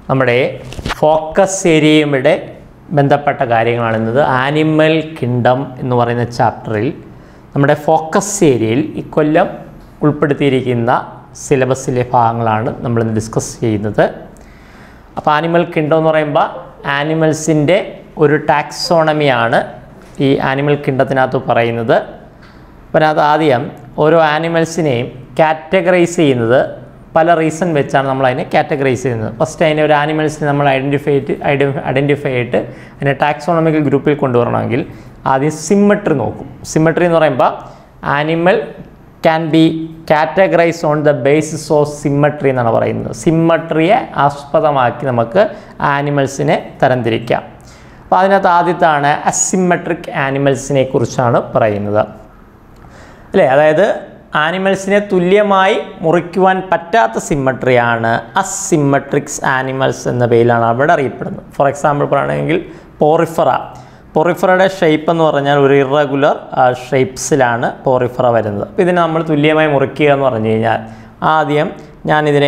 നമ്മുടെ ഫോക്കസ് ഏരിയയുമായിട്ട് ബന്ധപ്പെട്ട കാര്യങ്ങളാണ് ഇന്നത് ആനിമൽ കിങ്ഡം എന്ന് പറയുന്ന ചാപ്റ്ററിൽ നമ്മുടെ ഫോക്കസ് ഏരിയയിൽ ഇക്കൊല്ലം ഉൾപ്പെടുത്തിയിരിക്കുന്ന സിലബസിലെ ഭാഗങ്ങളാണ് നമ്മളിന്ന് ഡിസ്കസ് ചെയ്യുന്നത് അപ്പോൾ ആനിമൽ കിങ്ഡം എന്ന് പറയുമ്പോൾ ആനിമൽസിൻ്റെ ഒരു ടാക്സോണമിയാണ് ഈ ആനിമൽ കിങ്ഡത്തിനകത്ത് പറയുന്നത് അപ്പോൾ അതിനകത്ത് ആദ്യം ഓരോ ആനിമൽസിനെയും കാറ്റഗറൈസ് ചെയ്യുന്നത് പല റീസൺ വെച്ചാണ് നമ്മൾ അതിനെ കാറ്റഗറൈസ് ചെയ്യുന്നത് ഫസ്റ്റ് അതിനെ ഒരു ആനിമൽസിനെ നമ്മൾ ഐഡൻറ്റിഫൈ ചെയ്തിട്ട് ഐഡൻറ്റിഫൈ ആയിട്ട് അതിനെ ടാക്സോണമിക്കൽ ഗ്രൂപ്പിൽ കൊണ്ടുവരണമെങ്കിൽ ആദ്യം സിമ്മട്രി നോക്കും സിമ്മട്രി എന്ന് പറയുമ്പോൾ animal can be categorise on the basis of symmetry എന്നാണ് പറയുന്നത് സിമ്മട്രിയെ ആസ്പദമാക്കി നമുക്ക് ആനിമൽസിനെ തരംതിരിക്കാം അപ്പോൾ അതിനകത്ത് ആദ്യത്താണ് അസിമ്മട്രിക് ആനിമൽസിനെ കുറിച്ചാണ് പറയുന്നത് അല്ലേ അതായത് ആനിമൽസിനെ തുല്യമായി മുറിക്കുവാൻ പറ്റാത്ത സിമ്മട്രിയാണ് അസിമ്മട്രിക്സ് ആനിമൽസ് എന്ന പേരിലാണ് അവിടെ അറിയപ്പെടുന്നത് ഫോർ എക്സാമ്പിൾ പറയുകയാണെങ്കിൽ പോറിഫറ പോറിഫറയുടെ ഷേപ്പ് എന്ന് പറഞ്ഞാൽ ഒരു ഇറഗുലർ ഷേപ്സിലാണ് പോറിഫറ വരുന്നത് അപ്പോൾ ഇതിനെ നമ്മൾ തുല്യമായി മുറിക്കുക എന്ന് പറഞ്ഞു കഴിഞ്ഞാൽ ആദ്യം ഞാനിതിനെ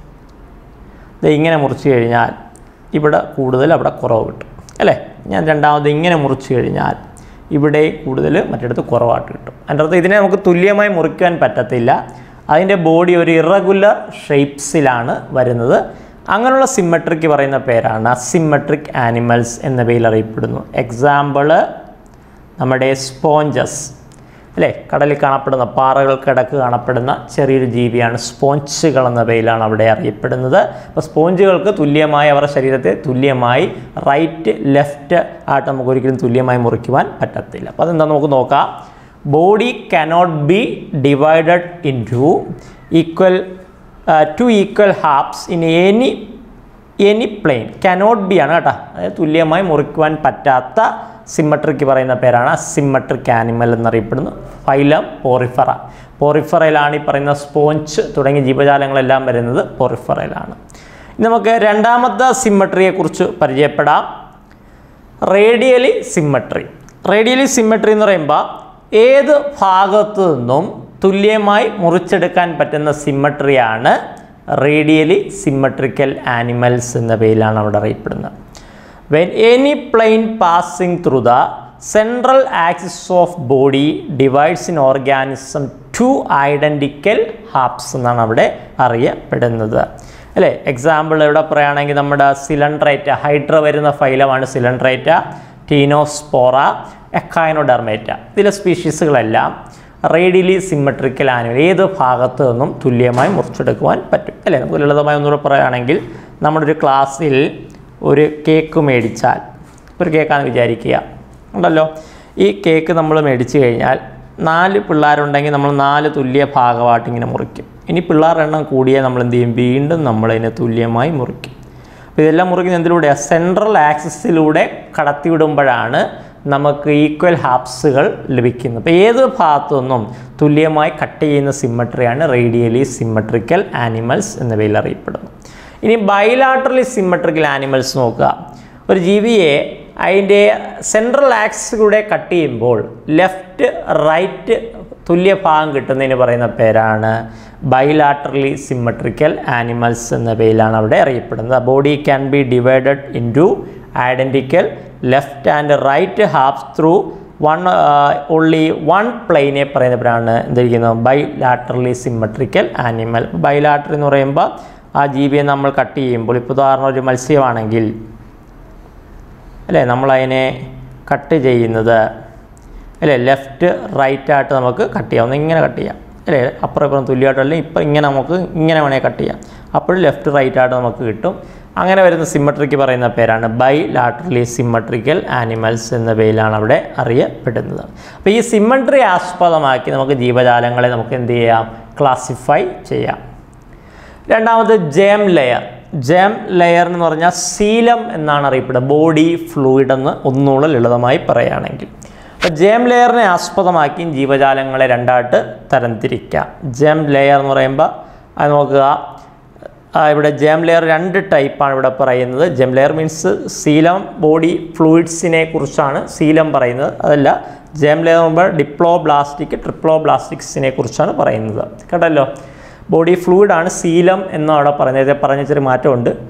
ഇത് ഇങ്ങനെ മുറിച്ച് കഴിഞ്ഞാൽ ഇവിടെ കൂടുതൽ അവിടെ കുറവ് കിട്ടും അല്ലേ ഞാൻ രണ്ടാമത് ഇങ്ങനെ മുറിച്ച് കഴിഞ്ഞാൽ ഇവിടെ കൂടുതൽ മറ്റിടത്ത് കുറവായിട്ട് കിട്ടും അതിൻ്റെ അർത്ഥം ഇതിനെ നമുക്ക് തുല്യമായി മുറിക്കാൻ പറ്റത്തില്ല അതിൻ്റെ ബോഡി ഒരു ഇറഗുലർ ഷേപ്സിലാണ് വരുന്നത് അങ്ങനെയുള്ള സിമ്മട്രിക്ക് പറയുന്ന പേരാണ് അസിമ്മട്രിക് ആനിമൽസ് എന്ന പേരിൽ അറിയപ്പെടുന്നു എക്സാമ്പിള് നമ്മുടെ സ്പോഞ്ചസ് അല്ലേ കടലിൽ കാണപ്പെടുന്ന പാറകൾക്കിടക്ക് കാണപ്പെടുന്ന ചെറിയൊരു ജീവിയാണ് സ്പോഞ്ചുകൾ എന്ന പേരിലാണ് അവിടെ അറിയപ്പെടുന്നത് അപ്പോൾ സ്പോഞ്ചുകൾക്ക് തുല്യമായി അവരുടെ ശരീരത്തെ തുല്യമായി റൈറ്റ് ലെഫ്റ്റ് ആയിട്ട് നമുക്ക് ഒരിക്കലും തുല്യമായി മുറിക്കുവാൻ പറ്റത്തില്ല അപ്പോൾ അതെന്താ നമുക്ക് നോക്കാം body cannot be divided in two equal two equal halves in any any plane cannot be ആണ് കേട്ടോ അതായത് തുല്യമായി മുറിക്കുവാൻ പറ്റാത്ത സിമ്മട്രിക്ക് പറയുന്ന പേരാണ് അസിമ്മട്രിക് ആനിമൽ എന്നറിയപ്പെടുന്നു ഫൈലം പോറിഫറ പോറിഫറയിലാണ് ഈ പറയുന്ന സ്പോഞ്ച് തുടങ്ങിയ ജീവജാലങ്ങളെല്ലാം വരുന്നത് പോറിഫറയിലാണ് ഇനി നമുക്ക് രണ്ടാമത്തെ സിമ്മട്രിയെക്കുറിച്ച് പരിചയപ്പെടാം റേഡിയലി സിമ്മട്രി റേഡിയലി സിമ്മട്രി എന്ന് പറയുമ്പോൾ ഏത് ഭാഗത്തു നിന്നും തുല്യമായി മുറിച്ചെടുക്കാൻ പറ്റുന്ന സിമ്മട്രിയാണ് റേഡിയലി സിമ്മട്രിക്കൽ ആനിമൽസ് എന്ന പേരിലാണ് അവിടെ അറിയപ്പെടുന്നത് when any plane passing through the central axis of body divides in organism two identical halves എന്നാണ് അവിടെ അറിയപ്പെടുന്നത് അല്ലേ എക്സാമ്പിൾ ഇവിടെ പറയുകയാണെങ്കിൽ നമ്മുടെ സിലൻഡ്രേറ്റ ഹൈഡ്ര വരുന്ന ഫൈലമാണ് സിലൻഡ്രേറ്റ ടീനോസ്പോറ എക്കൈനോഡെർമേറ്റ ഇതിലെ സ്പീഷീസുകളെല്ലാം റേഡിയലി സിമ്മട്രിക്കൽ ആനിമൽ ഏത് ഭാഗത്തു നിന്നും തുല്യമായി മുറിച്ചെടുക്കുവാൻ പറ്റും അല്ലേ നമുക്ക് ലളിതമായി ഒന്നുകൂടെ പറയുകയാണെങ്കിൽ നമ്മുടെ ഒരു ക്ലാസ്സിൽ ഒരു കേക്ക് മേടിച്ചാൽ ഒരു കേക്കാണെന്ന് വിചാരിക്കുക ഉണ്ടല്ലോ ഈ കേക്ക് നമ്മൾ മേടിച്ചു കഴിഞ്ഞാൽ നാല് പിള്ളേരുണ്ടെങ്കിൽ നമ്മൾ നാല് തുല്യ ഭാഗമായിട്ട് ഇങ്ങനെ മുറിക്കും ഇനി പിള്ളേരുടെ എണ്ണം കൂടിയാൽ നമ്മൾ എന്ത് ചെയ്യും വീണ്ടും നമ്മളതിനെ തുല്യമായി മുറിക്കും അപ്പോൾ ഇതെല്ലാം മുറിക്കുന്ന എന്തിലൂടെയാണ് സെൻട്രൽ ആക്സിസിലൂടെ കടത്തിവിടുമ്പോഴാണ് നമുക്ക് ഈക്വൽ ഹാപ്സുകൾ ലഭിക്കുന്നത് അപ്പോൾ ഏത് ഭാഗത്തു നിന്നും തുല്യമായി കട്ട് ചെയ്യുന്ന സിമ്മട്രിയാണ് റേഡിയലി സിമ്മട്രിക്കൽ ആനിമൽസ് എന്ന പേരിൽ അറിയപ്പെടുന്നത് ഇനി ബൈലാട്രലി സിമ്മട്രിക്കൽ ആനിമൽസ് നോക്കുക ഒരു ജീവിയെ അതിൻ്റെ സെൻട്രൽ ആക്സിലൂടെ കട്ട് ചെയ്യുമ്പോൾ ലെഫ്റ്റ് റൈറ്റ് തുല്യ ഭാഗം കിട്ടുന്നതിന് പറയുന്ന പേരാണ് ബൈലാട്രലി സിമ്മട്രിക്കൽ ആനിമൽസ് എന്ന പേരിലാണ് അവിടെ അറിയപ്പെടുന്നത് body can be divided in two identical left and right half through one only one പ്ലെയിനെ പറയുന്ന പേരാണ് എന്തിരിക്കുന്നത് ബൈലാട്രലി സിമ്മട്രിക്കൽ ആനിമൽ ബൈലാട്രൽ എന്ന് പറയുമ്പോൾ ആ ജീവിയെ നമ്മൾ കട്ട് ചെയ്യുമ്പോൾ ഇപ്പോൾ ഉദാഹരണം ഒരു മത്സ്യമാണെങ്കിൽ അല്ലേ നമ്മളതിനെ കട്ട് ചെയ്യുന്നത് അല്ലേ ലെഫ്റ്റ് റൈറ്റ് ആയിട്ട് നമുക്ക് കട്ട് ചെയ്യാം ഒന്ന് ഇങ്ങനെ കട്ട് ചെയ്യാം അല്ലേ അപ്പുറം ഇപ്പുറം തുല്യമായിട്ടല്ലേ ഇപ്പം ഇങ്ങനെ നമുക്ക് ഇങ്ങനെ വേണേൽ കട്ട് ചെയ്യാം അപ്പോൾ ലെഫ്റ്റ് റൈറ്റ് ആയിട്ട് നമുക്ക് കിട്ടും അങ്ങനെ വരുന്ന സിമ്മട്രിക്ക് പറയുന്ന പേരാണ് ബൈ ലാട്രലി സിമ്മട്രിക്കൽ ആനിമൽസ് എന്ന പേരിലാണ് അവിടെ അറിയപ്പെടുന്നത് അപ്പോൾ ഈ സിമ്മട്രി ആസ്പദമാക്കി നമുക്ക് ജീവജാലങ്ങളെ നമുക്ക് എന്ത് ചെയ്യാം ക്ലാസിഫൈ ചെയ്യാം രണ്ടാമത് ജേം ലെയർ ജേം ലെയർ എന്ന് പറഞ്ഞാൽ സീലം എന്നാണ് അറിയപ്പെടുന്നത് ബോഡി ഫ്ലൂയിഡ് എന്ന് ഒന്നുകൂടെ ലളിതമായി പറയുകയാണെങ്കിൽ അപ്പോൾ ജേം ലെയറിനെ ആസ്പദമാക്കി ജീവജാലങ്ങളെ രണ്ടായിട്ട് തരംതിരിക്കാം ജേം ലെയർ എന്ന് പറയുമ്പോൾ അത് നോക്കുക ആ, ഇവിടെ ജേം ലെയർ രണ്ട് ടൈപ്പാണ് ഇവിടെ പറയുന്നത് germ layer means coelom body ഫ്ലൂയിഡ്സിനെ കുറിച്ചാണ് സീലം പറയുന്നത് അതല്ല ജേം ലെയർ മുമ്പ് ഡിപ്ലോ ബ്ലാസ്റ്റിക് ട്രിപ്ലോ ബ്ലാസ്റ്റിക്സിനെ കുറിച്ചാണ് പറയുന്നത് കേട്ടല്ലോ ബോഡി ഫ്ലൂയിഡാണ് സീലം എന്ന് അവിടെ പറയുന്നത് ഇത് പറഞ്ഞ ചെറിയ മാറ്റമുണ്ട്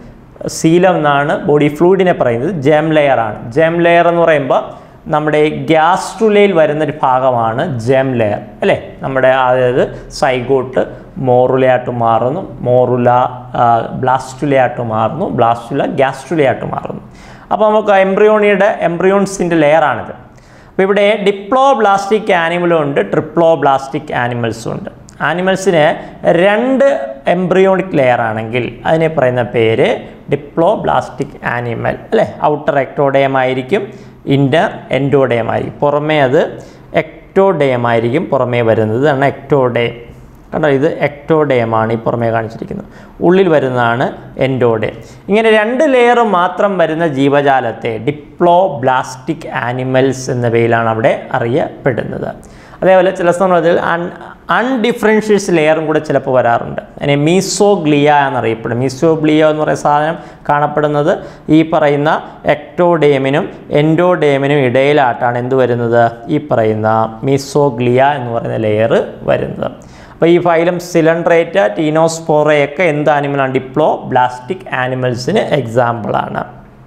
സീലം എന്നാണ് ബോഡി ഫ്ലൂയിഡിനെ പറയുന്നത് ജെം ലെയർ ആണ് ജെം ലെയർ എന്ന് പറയുമ്പോൾ നമ്മുടെ ഗ്യാസ്ട്രുലയിൽ വരുന്നൊരു ഭാഗമാണ് ജെം ലെയർ അല്ലേ നമ്മുടെ അതായത് സൈഗോട്ട് മോറുലയായിട്ട് മാറുന്നു മോറുല ബ്ലാസ്റ്റുലയായിട്ട് മാറുന്നു ബ്ലാസ്റ്റുല ഗ്യാസ്ട്രുലയായിട്ട് മാറുന്നു അപ്പോൾ നമുക്ക് എംബ്രിയോണിയുടെ എംബ്രിയോൺസിൻ്റെ ലെയറാണിത് അപ്പോൾ ഇവിടെ ഡിപ്ലോ ബ്ലാസ്റ്റിക് ആനിമലും ഉണ്ട് ട്രിപ്ലോ ബ്ലാസ്റ്റിക് ആനിമൽസും ഉണ്ട് ആനിമൽസിന് രണ്ട് എംബ്രിയോണിക് ലെയർ ആണെങ്കിൽ അതിനെ പറയുന്ന പേര് ഡിപ്ലോ ബ്ലാസ്റ്റിക് ആനിമൽ അല്ലേ ഔട്ടർ എക്ടോഡയം ആയിരിക്കും ഇൻ്റർ എൻഡോഡയം ആയിരിക്കും പുറമേ അത് എക്ടോഡയം ആയിരിക്കും പുറമേ വരുന്നത് ഇതാണ് എക്ടോഡയം കണ്ടോ ഇത് എക്ടോഡയമാണ് ഈ പുറമേ കാണിച്ചിരിക്കുന്നത് ഉള്ളിൽ വരുന്നതാണ് എൻഡോഡയം ഇങ്ങനെ രണ്ട് ലെയർ മാത്രം വരുന്ന ജീവജാലത്തെ ഡിപ്ലോ ബ്ലാസ്റ്റിക് ആനിമൽസ് എന്ന പേരിലാണ് അവിടെ അറിയപ്പെടുന്നത് അതേപോലെ ചില സമയത്തിൽ അൺ അൺഡിഫറൻഷ്യസ് ലെയറും കൂടെ ചിലപ്പോൾ വരാറുണ്ട് അതിനെ മീസോഗ്ലിയ എന്നറിയപ്പെടും മീസോഗ്ലിയ എന്ന് പറയുന്ന സാധനം കാണപ്പെടുന്നത് ഈ പറയുന്ന എക്ടോഡേമിനും എൻഡോഡേമിനും ഇടയിലായിട്ടാണ് എന്ത് വരുന്നത് ഈ പറയുന്ന മീസോഗ്ലിയ എന്ന് പറയുന്ന ലെയർ വരുന്നത് അപ്പോൾ ഈ ഫൈലം സിലൻഡ്രേറ്റ ടീനോസ്പോറയൊക്കെ എന്ത് ആനിമലാണ് ഡിപ്ലോ ബ്ലാസ്റ്റിക് ആനിമൽസിന് എക്സാമ്പിളാണ്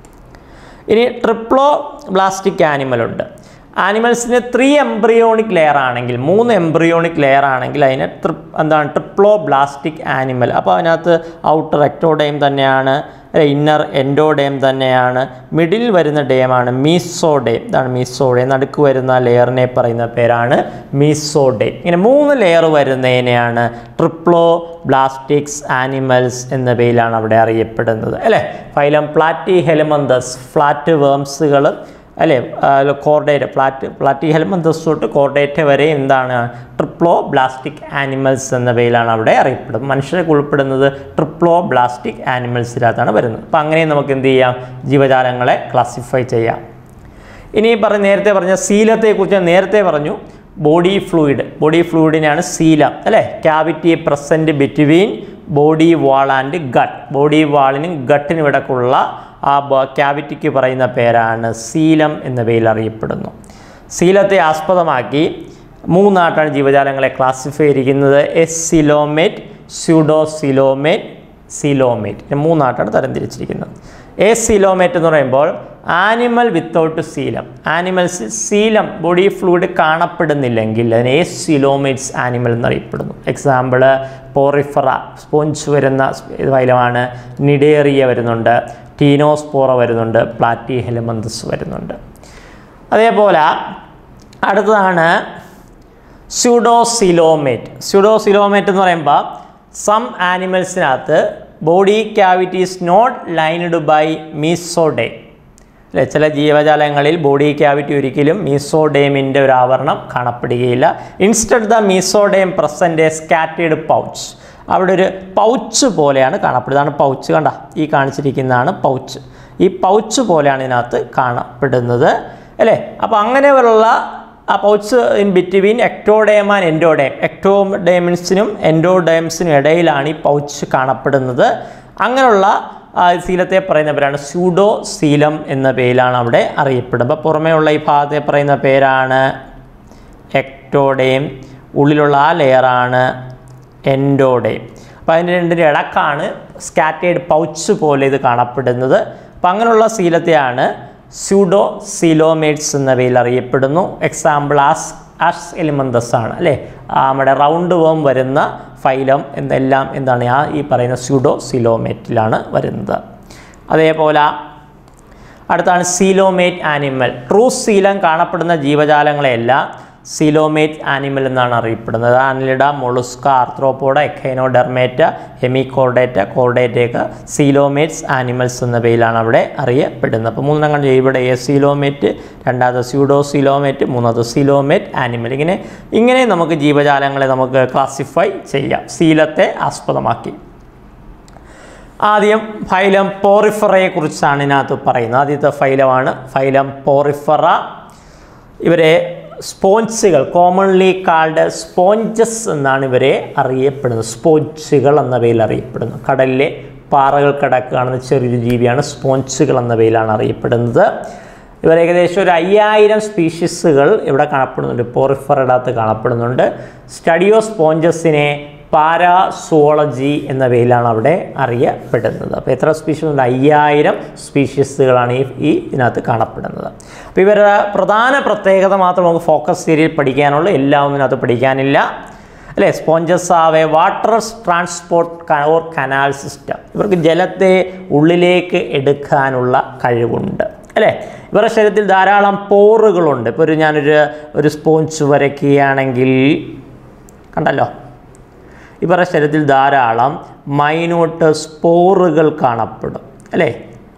ഇനി ട്രിപ്ലോ ബ്ലാസ്റ്റിക് ആനിമലുണ്ട് ആനിമൽസിന് ത്രീ എംബ്രിയോണിക് ലെയർ ആണെങ്കിൽ മൂന്ന് എംബ്രിയോണിക് ലെയർ ആണെങ്കിൽ അതിന് ട്രിപ്പ് എന്താണ് ട്രിപ്ലോ ബ്ലാസ്റ്റിക് ആനിമൽ അപ്പോൾ അതിനകത്ത് ഔട്ടർ എക്ടോഡയം തന്നെയാണ് ഇന്നർ എൻഡോഡയം തന്നെയാണ് മിഡിൽ വരുന്ന ഡയമാണ് മീസോഡയം ഇതാണ് മീസോഡയം നടുക്ക് വരുന്ന ലെയറിനെ പറയുന്ന പേരാണ് മീസോഡയം ഇങ്ങനെ മൂന്ന് ലെയർ വരുന്നതിനെയാണ് ട്രിപ്ലോ ബ്ലാസ്റ്റിക്സ് ആനിമൽസ് എന്ന പേരിലാണ് അവിടെ അറിയപ്പെടുന്നത് അല്ലേ ഫൈലം പ്ലാറ്റി ഹെലമന്തസ് ഫ്ലാറ്റ് വേംസുകൾ അല്ലേ കോർഡേറ്റ് പ്ലാറ്റ് പ്ലാറ്റി ഹെൽമന്തസ് തൊട്ട് കോർഡേറ്റ് വരെ എന്താണ് ട്രിപ്ലോ ബ്ലാസ്റ്റിക് ആനിമൽസ് എന്ന പേരിലാണ് അവിടെ അറിയപ്പെടുന്നത് മനുഷ്യരൊക്കെ ഉൾപ്പെടുന്നത് ട്രിപ്ലോ ബ്ലാസ്റ്റിക് ആനിമൽസിനകത്താണ് വരുന്നത് അപ്പോൾ അങ്ങനെ നമുക്ക് എന്ത് ചെയ്യാം ജീവജാലങ്ങളെ ക്ലാസിഫൈ ചെയ്യാം ഇനി പറഞ്ഞ നേരത്തെ പറഞ്ഞ സീലത്തെക്കുറിച്ച് ഞാൻ നേരത്തെ പറഞ്ഞു ബോഡി ഫ്ലൂയിഡ് ബോഡി ഫ്ലൂയിഡിനെയാണ് സീലം അല്ലേ cavity present between body wall and gut body വാളിനും ഗട്ടിനും ഇടക്കുള്ള ആ ക്യാവിറ്റിക്ക് പറയുന്ന പേരാണ് സീലം എന്ന പേരിൽ അറിയപ്പെടുന്നു സീലത്തെ ആസ്പദമാക്കി മൂന്നായിട്ടാണ് ജീവജാലങ്ങളെ ക്ലാസിഫൈ ചെയ്തിരിക്കുന്നത് acoelomate pseudocoelomate coelomate മൂന്നായിട്ടാണ് തരംതിരിച്ചിരിക്കുന്നത് എ സിലോമേറ്റ് എന്ന് പറയുമ്പോൾ animal without coelom animals coelom body fluid കാണപ്പെടുന്നില്ലെങ്കിൽ അതിന് എ സിലോമേറ്റ്സ് ആനിമൽ എന്നറിയപ്പെടുന്നു എക്സാമ്പിൾ പോറിഫറ സ്പോഞ്ച് വരുന്ന ഫൈലമാണ് നിഡേറിയ വരുന്നുണ്ട് ടീനോസ്പോറ വരുന്നുണ്ട് പ്ലാറ്റി ഹെലമന്തസ് വരുന്നുണ്ട് അതേപോലെ അടുത്തതാണ് സ്യൂഡോസിലോമേറ്റ് സ്യൂഡോസിലോമേറ്റ് എന്ന് പറയുമ്പോൾ സം ആനിമൽസിനകത്ത് body cavity is not lined by mesoderm അല്ലെ ചില ജീവജാലങ്ങളിൽ ബോഡി ക്യാവിറ്റി ഒരിക്കലും മീസോഡേമിൻ്റെ ഒരു ആവരണം കാണപ്പെടുകയില്ല instead the mesoderm present a scattered pouch അവിടെ ഒരു പൗച്ച് പോലെയാണ് കാണപ്പെടുന്നത് അതാണ് പൗച്ച് കണ്ട ഈ കാണിച്ചിരിക്കുന്നതാണ് പൗച്ച് ഈ പൗച്ച് പോലെയാണ് ഇതിനകത്ത് കാണപ്പെടുന്നത് അല്ലേ അപ്പോൾ അങ്ങനെയുള്ള ആ pouch in between ectoderm and endoderm എക്ടോഡയമിൻസിനും എൻഡോഡയംസിനും ഇടയിലാണ് ഈ പൗച്ച് കാണപ്പെടുന്നത് അങ്ങനെയുള്ള ആ സീലത്തെ പറയുന്നവരാണ് സ്യൂഡോ സീലം എന്ന പേരിലാണ് അവിടെ അറിയപ്പെടുന്നത് അപ്പോൾ പുറമേ ഉള്ള ഈ ഭാഗത്തെ പറയുന്ന പേരാണ് എക്ടോഡയം ഉള്ളിലുള്ള ആ ലെയറാണ് എൻഡോഡയം അപ്പോൾ അതിൻ്റെ രണ്ടിൻ്റെ ഇടക്കാണ് സ്കാറ്റേഡ് പൗച്ച് പോലെ ഇത് കാണപ്പെടുന്നത് അപ്പോൾ അങ്ങനെയുള്ള സീലത്തെയാണ് സ്യൂഡോ സീലോമേറ്റ്സ് എന്ന പേരിൽ അറിയപ്പെടുന്നു എക്സാമ്പിൾ ആസ് ആസ് എലിമന്തസ് ആണ് അല്ലേ ആ നമ്മുടെ റൗണ്ട് വേം വരുന്ന ഫൈലം എന്നെല്ലാം എന്താണ് ആ ഈ പറയുന്ന സ്യൂഡോ സീലോമേറ്റിലാണ് വരുന്നത് അതേപോലെ അടുത്താണ് സീലോമേറ്റ് ആനിമൽ ട്രൂ സീലം കാണപ്പെടുന്ന ജീവജാലങ്ങളെല്ലാം സീലോമേറ്റ് ആനിമൽ എന്നാണ് അറിയപ്പെടുന്നത് ആനിലിഡ മൊളുസ്ക ആർത്രോപോഡ എഖൈനോഡെർമേറ്റ ഹെമികോർഡേറ്റ കോർഡേറ്റയൊക്കെ സീലോമേറ്റ്സ് ആനിമൽസ് എന്ന പേരിലാണ് അവിടെ അറിയപ്പെടുന്നത് അപ്പോൾ മൂന്നെണ്ണം കണ്ടു ഇവിടെ എ സീലോമേറ്റ് രണ്ടാമത് സ്യൂഡോ സീലോമേറ്റ് മൂന്നാമത് സീലോമേറ്റ് ആനിമൽ ഇങ്ങനെ ഇങ്ങനെ നമുക്ക് ജീവജാലങ്ങളെ നമുക്ക് ക്ലാസിഫൈ ചെയ്യാം സീലത്തെ ആസ്പദമാക്കി ആദ്യം ഫൈലം പോറിഫറയെ കുറിച്ചാണ് ഇതിനകത്ത് പറയുന്നത് ആദ്യത്തെ ഫൈലമാണ് ഫൈലം പോറിഫറ ഇവരെ സ്പോഞ്ചുകൾ കോമൺലി കാൾഡ് സ്പോഞ്ചസ് എന്നാണ് ഇവരെ അറിയപ്പെടുന്നത് സ്പോഞ്ചുകൾ എന്ന പേരിൽ അറിയപ്പെടുന്നു കടലിലെ പാറകൾ കിടക്കുകയാണെന്ന ചെറിയൊരു ജീവിയാണ് സ്പോഞ്ചുകൾ എന്ന പേരിലാണ് അറിയപ്പെടുന്നത് ഇവർ ഏകദേശം ഒരു അയ്യായിരം സ്പീഷീസുകൾ ഇവിടെ കാണപ്പെടുന്നുണ്ട് പോറിഫറയുടെ അകത്ത് കാണപ്പെടുന്നുണ്ട് സ്റ്റഡിയോ സ്പോഞ്ചസിനെ പാരാസോളജി എന്ന പേരിലാണ് അവിടെ അറിയപ്പെടുന്നത് അപ്പോൾ എത്ര സ്പീഷീസ് ഉണ്ട് അയ്യായിരം സ്പീഷീസുകളാണ് ഈ ഈ ഇതിനകത്ത് കാണപ്പെടുന്നത് അപ്പോൾ ഇവരുടെ പ്രധാന പ്രത്യേകത മാത്രം നമുക്ക് ഫോക്കസ് ഏരിയയിൽ പഠിക്കാനുള്ളൂ എല്ലാം ഒന്നും ഇതിനകത്ത് പഠിക്കാനില്ല അല്ലേ sponges have water transport or canal system ഇവർക്ക് ജലത്തെ ഉള്ളിലേക്ക് എടുക്കാനുള്ള കഴിവുണ്ട് അല്ലേ ഇവരുടെ ശരീരത്തിൽ ധാരാളം പോറുകളുണ്ട് ഇപ്പോൾ ഒരു ഞാനൊരു ഒരു സ്പോഞ്ച് വരയ്ക്കുകയാണെങ്കിൽ കണ്ടല്ലോ ഇവരുടെ ശരീരത്തിൽ ധാരാളം മൈനോട്ട് സ്പോറുകൾ കാണപ്പെടും അല്ലേ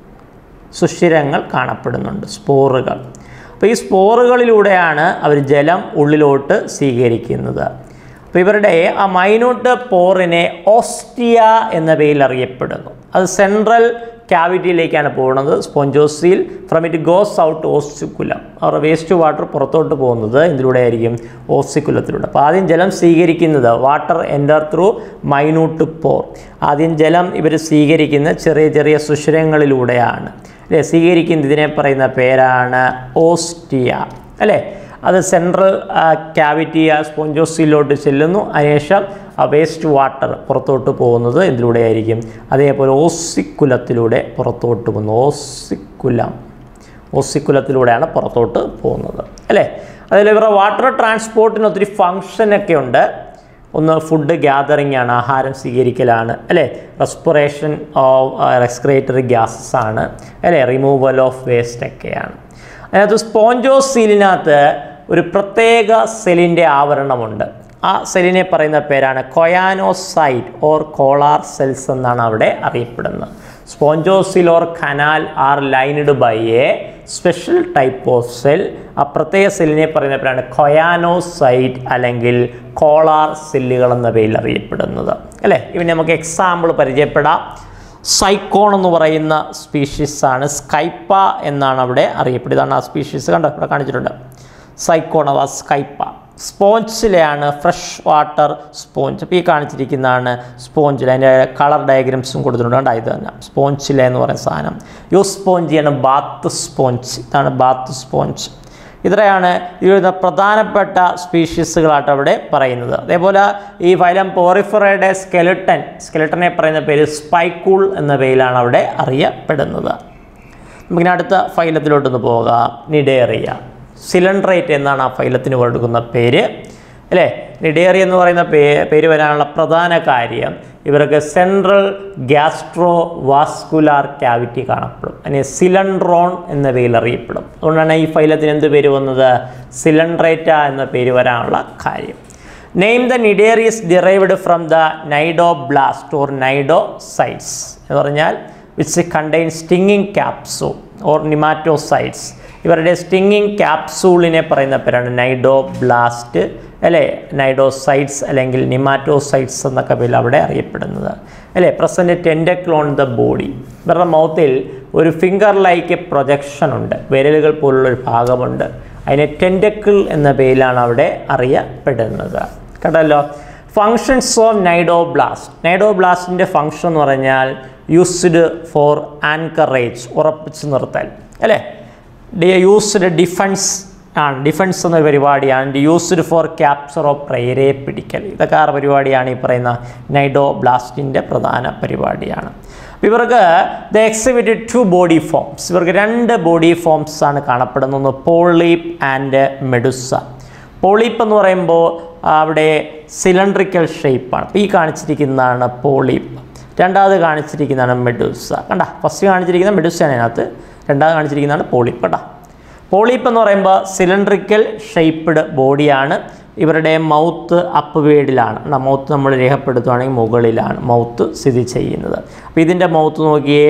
സുഷിരങ്ങൾ കാണപ്പെടുന്നുണ്ട് സ്പോറുകൾ അപ്പോൾ ഈ സ്പോറുകളിലൂടെയാണ് അവർ ജലം ഉള്ളിലോട്ട് സ്വീകരിക്കുന്നത് അപ്പോൾ ഇവരുടെ ആ മൈനോട്ട് പോറിനെ ഓസ്റ്റിയ എന്ന പേരിൽ അറിയപ്പെടുന്നു അത് സെൻട്രൽ ക്യാവിറ്റിയിലേക്കാണ് പോകുന്നത് spongocoel from it goes out osculum അവരുടെ വേസ്റ്റ് വാട്ടർ പുറത്തോട്ട് പോകുന്നത് ഇതിലൂടെ ആയിരിക്കും ഓസ്റ്റിക്കുലത്തിലൂടെ അപ്പോൾ ആദ്യം ജലം സ്വീകരിക്കുന്നത് water enter through minute pore ആദ്യം ജലം ഇവർ സ്വീകരിക്കുന്ന ചെറിയ ചെറിയ സുഷിരങ്ങളിലൂടെയാണ് അല്ലേ സ്വീകരിക്കുന്ന ഇതിനെ പറയുന്ന പേരാണ് ഓസ്റ്റിയ അല്ലേ അത് സെൻട്രൽ ക്യാവിറ്റി സ്പോഞ്ചോസിലോട്ട് ചെല്ലുന്നു അതിനുശേഷം ആ വേസ്റ്റ് വാട്ടർ പുറത്തോട്ട് പോകുന്നത് ഇതിലൂടെ ആയിരിക്കും അതേപോലെ ഓസിക്കുലത്തിലൂടെ പുറത്തോട്ട് പോകുന്നു ഓസിക്കുലം ഓസിക്കുലത്തിലൂടെയാണ് പുറത്തോട്ട് പോകുന്നത് അല്ലേ അതിൽ ഇവരുടെ വാട്ടർ ട്രാൻസ്പോർട്ടിന് ഒത്തിരി ഫങ്ഷനൊക്കെ ഉണ്ട് ഒന്ന് ഫുഡ് ഗ്യാതറിംഗ് ആണ് ആഹാരം സ്വീകരിക്കലാണ് അല്ലേ റെസ്പിറേഷൻ ഓഫ് റെസ്പിറേറ്ററി ഗ്യാസസ് ആണ് അല്ലേ റിമൂവൽ ഓഫ് വേസ്റ്റ് ഒക്കെയാണ് അതിനകത്ത് സ്പോഞ്ചോസീലിനകത്ത് ഒരു പ്രത്യേക സെല്ലിൻ്റെ ആവരണമുണ്ട് ആ സെല്ലിനെ പറയുന്ന പേരാണ് കൊയാനോസൈറ്റ് ഓർ കോളാർ സെൽസ് എന്നാണ് അവിടെ അറിയപ്പെടുന്നത് spongocoel or canal are lined by a special type of cell ആ പ്രത്യേക സെല്ലിനെ പറയുന്ന പേരാണ് കൊയാനോസൈറ്റ് അല്ലെങ്കിൽ കോളാർ സെല്ലുകൾ എന്ന പേരിൽ അറിയപ്പെടുന്നത് അല്ലേ ഇവന് നമുക്ക് എക്സാമ്പിൾ പരിചയപ്പെടാം സൈക്കോൺ എന്ന് പറയുന്ന സ്പീഷീസ് ആണ് സ്കൈപ്പ എന്നാണ് അവിടെ അറിയപ്പെടുന്നത് ഇതാണ് ആ സ്പീഷീസ് കണ്ടോ ഇവിടെ കാണിച്ചിട്ടുണ്ട് സൈക്കോൺ അഥവാ സ്കൈപ്പ സ്പോഞ്ചിലെയാണ് ഫ്രഷ് വാട്ടർ സ്പോഞ്ച് അപ്പോൾ ഈ കാണിച്ചിരിക്കുന്നതാണ് സ്പോഞ്ചിൽ അതിൻ്റെ കളർ ഡയഗ്രാംസും കൊടുത്തിട്ടുണ്ട് കണ്ടോ ഇത് തന്നെ സ്പോഞ്ചില എന്ന് പറയുന്ന സാധനം യു സ്പോഞ്ചിയാണ് ബാത്ത് സ്പോഞ്ച് ഇതാണ് ബാത്ത് സ്പോഞ്ച് ഇത്രയാണ് ഈ വരുന്ന പ്രധാനപ്പെട്ട സ്പീഷീസുകളായിട്ട് അവിടെ പറയുന്നത് അതേപോലെ ഈ ഫൈലം പോറിഫറയുടെ സ്കെലിട്ടൻ സ്കെലിട്ടനെ പറയുന്ന പേര് സ്പൈക്കൂൾ എന്ന പേരിലാണ് അവിടെ അറിയപ്പെടുന്നത് നമുക്കിനി അടുത്ത ഫൈലത്തിലോട്ടൊന്ന് പോകാം നിഡേറിയ സിലിണ്ടറേറ്റ് എന്നാണ് ആ ഫൈലത്തിന് കൊടുക്കുന്ന പേര് അല്ലേ നിഡേറിയ എന്ന് പറയുന്ന പേ പേര് വരാനുള്ള പ്രധാന കാര്യം ഇവർക്ക് സെൻട്രൽ ഗ്യാസ്ട്രോ വാസ്കുലാർ ക്യാവിറ്റി കാണപ്പെടും അതിനെ സിലൻഡ്രോൺ എന്ന പേരിൽ അറിയപ്പെടും അതുകൊണ്ടാണ് ഈ ഫൈലത്തിന് എന്ത് പേര് വന്നത് സിലൻഡ്രേറ്റ എന്ന പേര് വരാനുള്ള കാര്യം name the Cnidarians derived from the cnidoblast or cnidocytes എന്ന് പറഞ്ഞാൽ which contain stinging capsule or nematocytes ഇവരുടെ സ്റ്റിങ്ങിങ് ക്യാപ്സൂളിനെ പറയുന്ന പേരാണ് നൈഡോ ബ്ലാസ്റ്റ് അല്ലേ നൈഡോസൈറ്റ്സ് അല്ലെങ്കിൽ നിമാറ്റോസൈറ്റ്സ് എന്നൊക്കെ പേരിൽ അവിടെ അറിയപ്പെടുന്നത് അല്ലേ present tentacle on the body ഇവരുടെ മൗത്തിൽ ഒരു ഫിംഗർ ലൈക്ക് പ്രൊജക്ഷൻ ഉണ്ട് വിരലുകൾ പോലുള്ളൊരു ഭാഗമുണ്ട് അതിനെ ടെൻഡക്കിൾ എന്ന പേരിലാണ് അവിടെ അറിയപ്പെടുന്നത് കേട്ടല്ലോ ഫങ്ഷൻസ് ഓഫ് നൈഡോബ്ലാസ്റ്റ് നൈഡോബ്ലാസ്റ്റിൻ്റെ ഫങ്ഷൻ എന്ന് പറഞ്ഞാൽ യൂസ്ഡ് ഫോർ ആൻകറേജ് ഉറപ്പിച്ച് നിർത്തൽ അല്ലേ ഡി യൂസ്ഡ് ഡിഫൻസ് ആണ് ഡിഫൻസ് എന്ന പരിപാടിയാണ് used for capture of prey പിടിക്കൽ ഇതൊക്കെ ആ പരിപാടിയാണ് ഈ പറയുന്ന നൈഡോ ബ്ലാസ്റ്റിൻ്റെ പ്രധാന പരിപാടിയാണ് അപ്പോൾ ഇവർക്ക് the exhibited two body forms ഇവർക്ക് രണ്ട് ബോഡി ഫോംസ് ആണ് കാണപ്പെടുന്നത് ഒന്ന് പോളീപ്പ് ആൻഡ് മെഡുസ പോളീപ്പ് എന്ന് പറയുമ്പോൾ അവിടെ സിലിണ്ട്രിക്കൽ ഷേപ്പാണ് അപ്പോൾ ഈ കാണിച്ചിരിക്കുന്നതാണ് പോളീപ്പ് രണ്ടാമത് കാണിച്ചിരിക്കുന്നതാണ് മെഡുസ കണ്ട ഫസ്റ്റ് കാണിച്ചിരിക്കുന്ന മെഡുസയാണ് അതിനകത്ത് രണ്ടാമത് കാണിച്ചിരിക്കുന്നതാണ് പോളിപ്പ് കേട്ടോ പോളിപ്പ് എന്ന് പറയുമ്പോൾ സിലിണ്ട്രിക്കൽ ഷേപ്പ്ഡ് ബോഡിയാണ് ഇവരുടെ മൗത്ത് അപ്പ് വേഡിലാണ് മൗത്ത് നമ്മൾ രേഖപ്പെടുത്തുകയാണെങ്കിൽ മുകളിലാണ് മൗത്ത് സ്ഥിതി ചെയ്യുന്നത് അപ്പോൾ ഇതിൻ്റെ മൗത്ത് നോക്കിയേ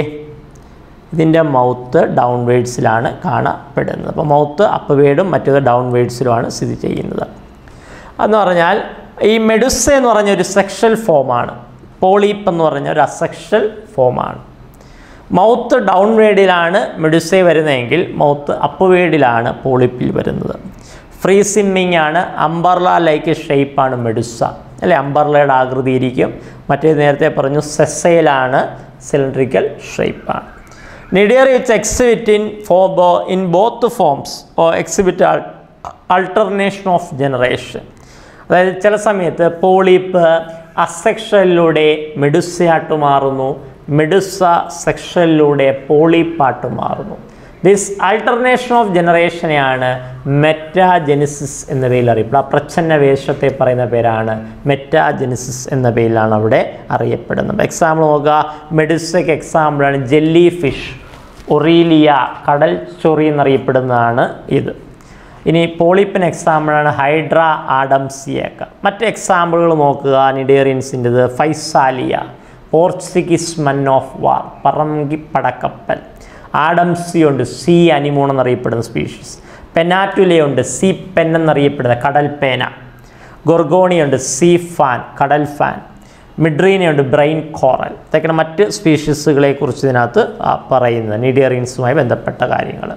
ഇതിൻ്റെ മൗത്ത് ഡൗൺ വേഡ്സിലാണ് കാണപ്പെടുന്നത് അപ്പോൾ മൗത്ത് അപ്പ് വേഡും മറ്റേത് ഡൗൺ വേഡ്സിലുമാണ് സ്ഥിതി ചെയ്യുന്നത് എന്ന് പറഞ്ഞാൽ ഈ മെഡുസ എന്ന് പറഞ്ഞ ഒരു സെക്ഷൽ ഫോമാണ് പോളീപ്പ് എന്ന് പറഞ്ഞ ഒരു അസെക്ഷൽ ഫോമാണ് മൗത്ത് ഡൗൺ വേഡിലാണ് മെഡുസെ വരുന്നതെങ്കിൽ മൗത്ത് അപ്പ് വേഡിലാണ് പോളിപ്പിൽ വരുന്നത് ഫ്രീ സിമ്മിങ് ആണ് അംബർല ലൈക്ക് ഷേപ്പാണ് മെഡുസ അല്ലേ അംബർലയുടെ ആകൃതി ഇരിക്കും മറ്റേ നേരത്തെ പറഞ്ഞു സെസയിലാണ് സിലിണ്ട്രിക്കൽ ഷേപ്പാണ് നിഡിയർ ഇറ്റ്സ് എക്സിബിറ്റ് ഇൻ ഫോ ബോ ഇൻ ബോത്ത് ഫോംസ് ഓ എക്സിബിറ്റ് അൾട്ടർനേഷൻ ഓഫ് ജനറേഷൻ അതായത് ചില സമയത്ത് പോളിപ്പ് അസെക്ഷലിലൂടെ മെഡുസയായിട്ട് മാറുന്നു മെഡുസ സെക്ഷലിലൂടെ പോളിപ്പാട്ട് മാറുന്നു ദിസ് ആൾട്ടർനേഷൻ ഓഫ് ജനറേഷനെയാണ് മെറ്റാജെനിസിസ് എന്ന പേരിൽ അറിയപ്പെടുക ആ പ്രച്ഛന്ന വേഷത്തെ പറയുന്ന പേരാണ് മെറ്റാജെനിസിസ് എന്ന പേരിലാണ് അവിടെ അറിയപ്പെടുന്നത് എക്സാമ്പിൾ നോക്കുക മെഡുസയ്ക്ക് എക്സാമ്പിളാണ് ജെല്ലി ഫിഷ് ഒറീലിയ കടൽ ചൊറി എന്നറിയപ്പെടുന്നതാണ് ഇത് ഇനി പോളിപ്പിന് എക്സാമ്പിളാണ് ഹൈഡ്ര ആഡംസിയേക്ക മറ്റ് എക്സാമ്പിളുകൾ നോക്കുക നിഡേറിയൻസിൻ്റെത് Physalia Portuguese man of war പറങ്കി പടക്കപ്പൽ ആഡംസിയുണ്ട് സി അനിമോൺ എന്നറിയപ്പെടുന്ന സ്പീഷീസ് പെനാറ്റുലയുണ്ട് സി പെൻ എന്നറിയപ്പെടുന്ന കടൽ പേന ഗൊർഗോണിയുണ്ട് സി ഫാൻ കടൽ ഫാൻ മിഡ്രീനയുണ്ട് ബ്രെയിൻ കോറൽ ഇതൊക്കെയാണ് മറ്റ് സ്പീഷീസുകളെ കുറിച്ച് ഇതിനകത്ത് ആ പറയുന്നത് നിഡിയറിയൻസുമായി ബന്ധപ്പെട്ട കാര്യങ്ങൾ